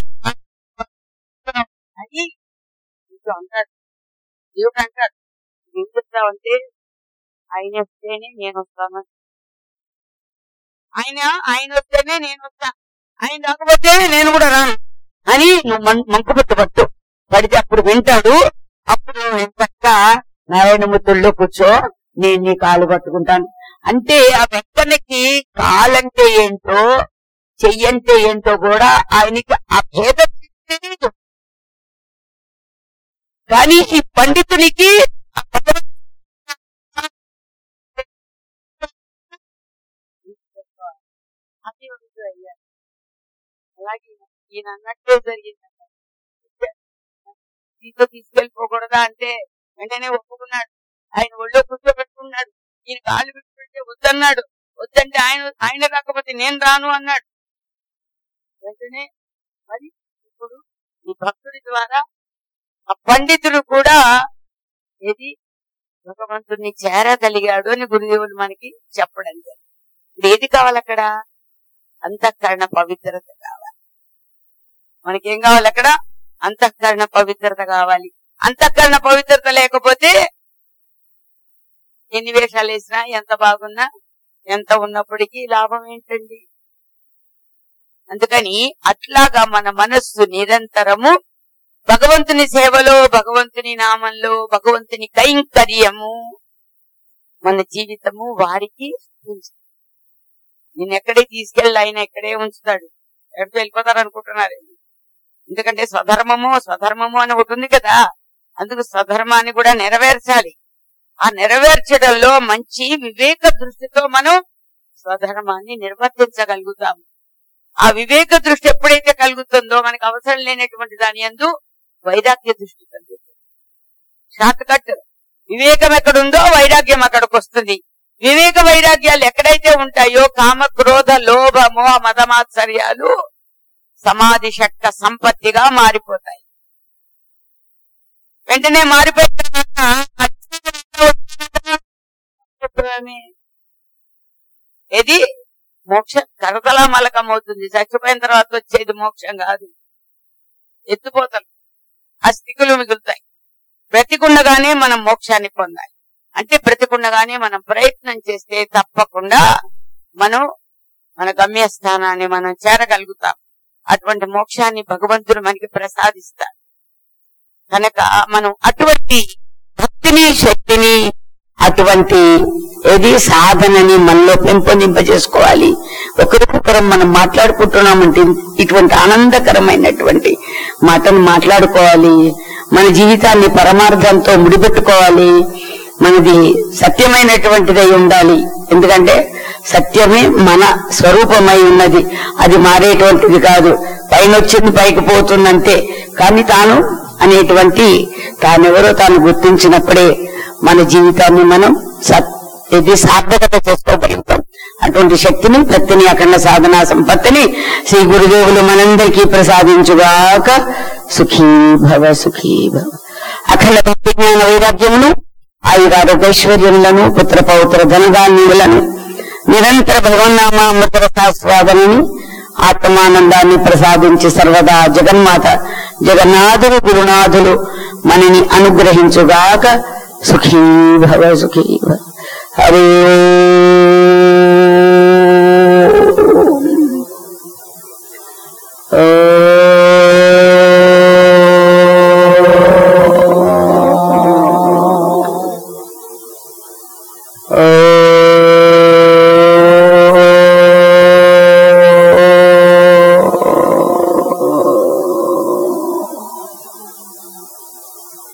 అని ఇంట్లో అంటాడు దేవుడు అంటాడు ఏం చెప్తావంటే ఆయన వస్తేనే నేను వస్తాను ఆయన ఆయన వస్తేనే నేను వస్తా ఆయన రాకపోతే నేను కూడా రాను అని నువ్వు మం- మంకుపట్టు పట్టు పడితే అప్పుడు వింటాడు అప్పుడు నేను చక్క నారాయణమూర్తుల్లో కూర్చో నేను నీ కాలు పట్టుకుంటాను అంటే ఆ వెంకన్నకి కాలంటే ఏంటో చెయ్యంటే ఏంటో కూడా ఆయనకి ఆ భేదం తెలియదు కానీ ఈ పండితునికి ఆ భగవత్ అది ఉంది అయ్యా. అలాగే ఈయన అన్నట్టే జరిగింది దీంతో తీసుకెళ్ళిపోకూడదా అంటే వెంటనే ఒప్పుకున్నాడు ఆయన ఒళ్ళో కూర్చోబెట్టుకున్నాడు ఈయన కాళ్ళు పెట్టుకుంటే వద్దన్నాడు వద్దంటే ఆయన ఆయన రాకపోతే నేను రాను అన్నాడు వెంటనే మరి ఇప్పుడు ఈ భక్తుడి ద్వారా ఆ పండితుడు కూడా ఏది భగవంతుడిని చేరగలిగాడు అని గురుదేవుడు మనకి చెప్పడం జరిగింది. ఇప్పుడు ఏది కావాలి అక్కడ అంతఃకరణ పవిత్రత కావాలి మనకేం కావాలి అక్కడ అంతఃకరణ పవిత్రత కావాలి అంతఃకరణ పవిత్రత లేకపోతే ఎన్ని వేషాలు వేసినా ఎంత బాగున్నా ఎంత ఉన్నప్పటికీ లాభం ఏంటండి అందుకని అట్లాగా మన మనస్సు నిరంతరము భగవంతుని సేవలో భగవంతుని నామంలో భగవంతుని కైంకర్యము మన జీవితము వారికి ఉంచుతుంది. నేను ఎక్కడే తీసుకెళ్ళి ఆయన ఎక్కడే ఉంచుతాడు ఎక్కడికి వెళ్ళిపోతారు అనుకుంటున్నారు ఎందుకంటే స్వధర్మము స్వధర్మము అని ఒకటి ఉంది కదా అందుకు స్వధర్మాన్ని కూడా నెరవేర్చాలి ఆ నెరవేర్చడంలో మంచి వివేక దృష్టితో మనం స్వధర్మాన్ని నిర్వర్తించగలుగుతాము ఆ వివేక దృష్టి ఎప్పుడైతే కలుగుతుందో మనకు అవసరం లేనటువంటి దాని యందు వైరాగ్య దృష్టి కలుగుతుంది షార్ట్ కట్ వివేకం ఎక్కడుందో వైరాగ్యం అక్కడికి వస్తుంది వివేక వైరాగ్యాలు ఎక్కడైతే ఉంటాయో కామ క్రోధ లోభ మోహ మదమాత్సర్యాలు సమాధి శక్త సంపత్తిగా మారిపోతాయి వెంటనే మారిపోయిన తర్వాత అత్యంతమే ఇది మోక్ష కరతలా మలకం అవుతుంది చచ్చిపోయిన తర్వాత వచ్చేది మోక్షం కాదు ఎత్తుపోతలు అస్థికులు మిగులుతాయి బ్రతికుండగానే మనం మోక్షాన్ని పొందాలి అంటే బ్రతికుండగానే మనం ప్రయత్నం చేస్తే తప్పకుండా మనం మన గమ్యస్థానాన్ని మనం చేరగలుగుతాం అటువంటి మోక్షాన్ని భగవంతుడు మనకి ప్రసాదిస్తాడు కనుక మనం అటువంటి భక్తిని శక్తిని అటువంటి ఏది సాధనని మనలో పెంపొందింపజేసుకోవాలి ఒకరికొకరం మనం మాట్లాడుకుంటున్నామంటే ఇటువంటి ఆనందకరమైనటువంటి మాటను మాట్లాడుకోవాలి మన జీవితాన్ని పరమార్థంతో ముడిపెట్టుకోవాలి మనది సత్యమైనటువంటిదై ఉండాలి ఎందుకంటే సత్యమే మన స్వరూపమై ఉన్నది అది మారేటువంటిది కాదు పైన వచ్చింది పైకి పోతుందంతే కానీ తాను అనేటువంటి తానెవరో తాను గుర్తించినప్పుడే మన జీవితాన్ని మనం సత్ ఇది సార్థకత చేసుకోగలుగుతాం అటువంటి శక్తిని భక్తిని అఖండ సాధనా సంపత్తిని శ్రీ గురుదేవులు మనందరికీ ప్రసాదించుగాక సుఖీ భవ సుఖీ భవ అఖండ భక్తి జ్ఞాన వైరాగ్యమును ఆయురారోగ్యైశ్వర్యములను పుత్ర పౌత్ర ధనధాన్యములను నిరంతర భగవన్నామ అమృత రసాస్వాదనని ఆత్మానందాన్ని ప్రసాదించి సర్వదా జగన్మాత జగన్నాథులు గురునాథులు మనని అనుగ్రహించుగాక సుఖీ భవ సుఖీ భవ హరే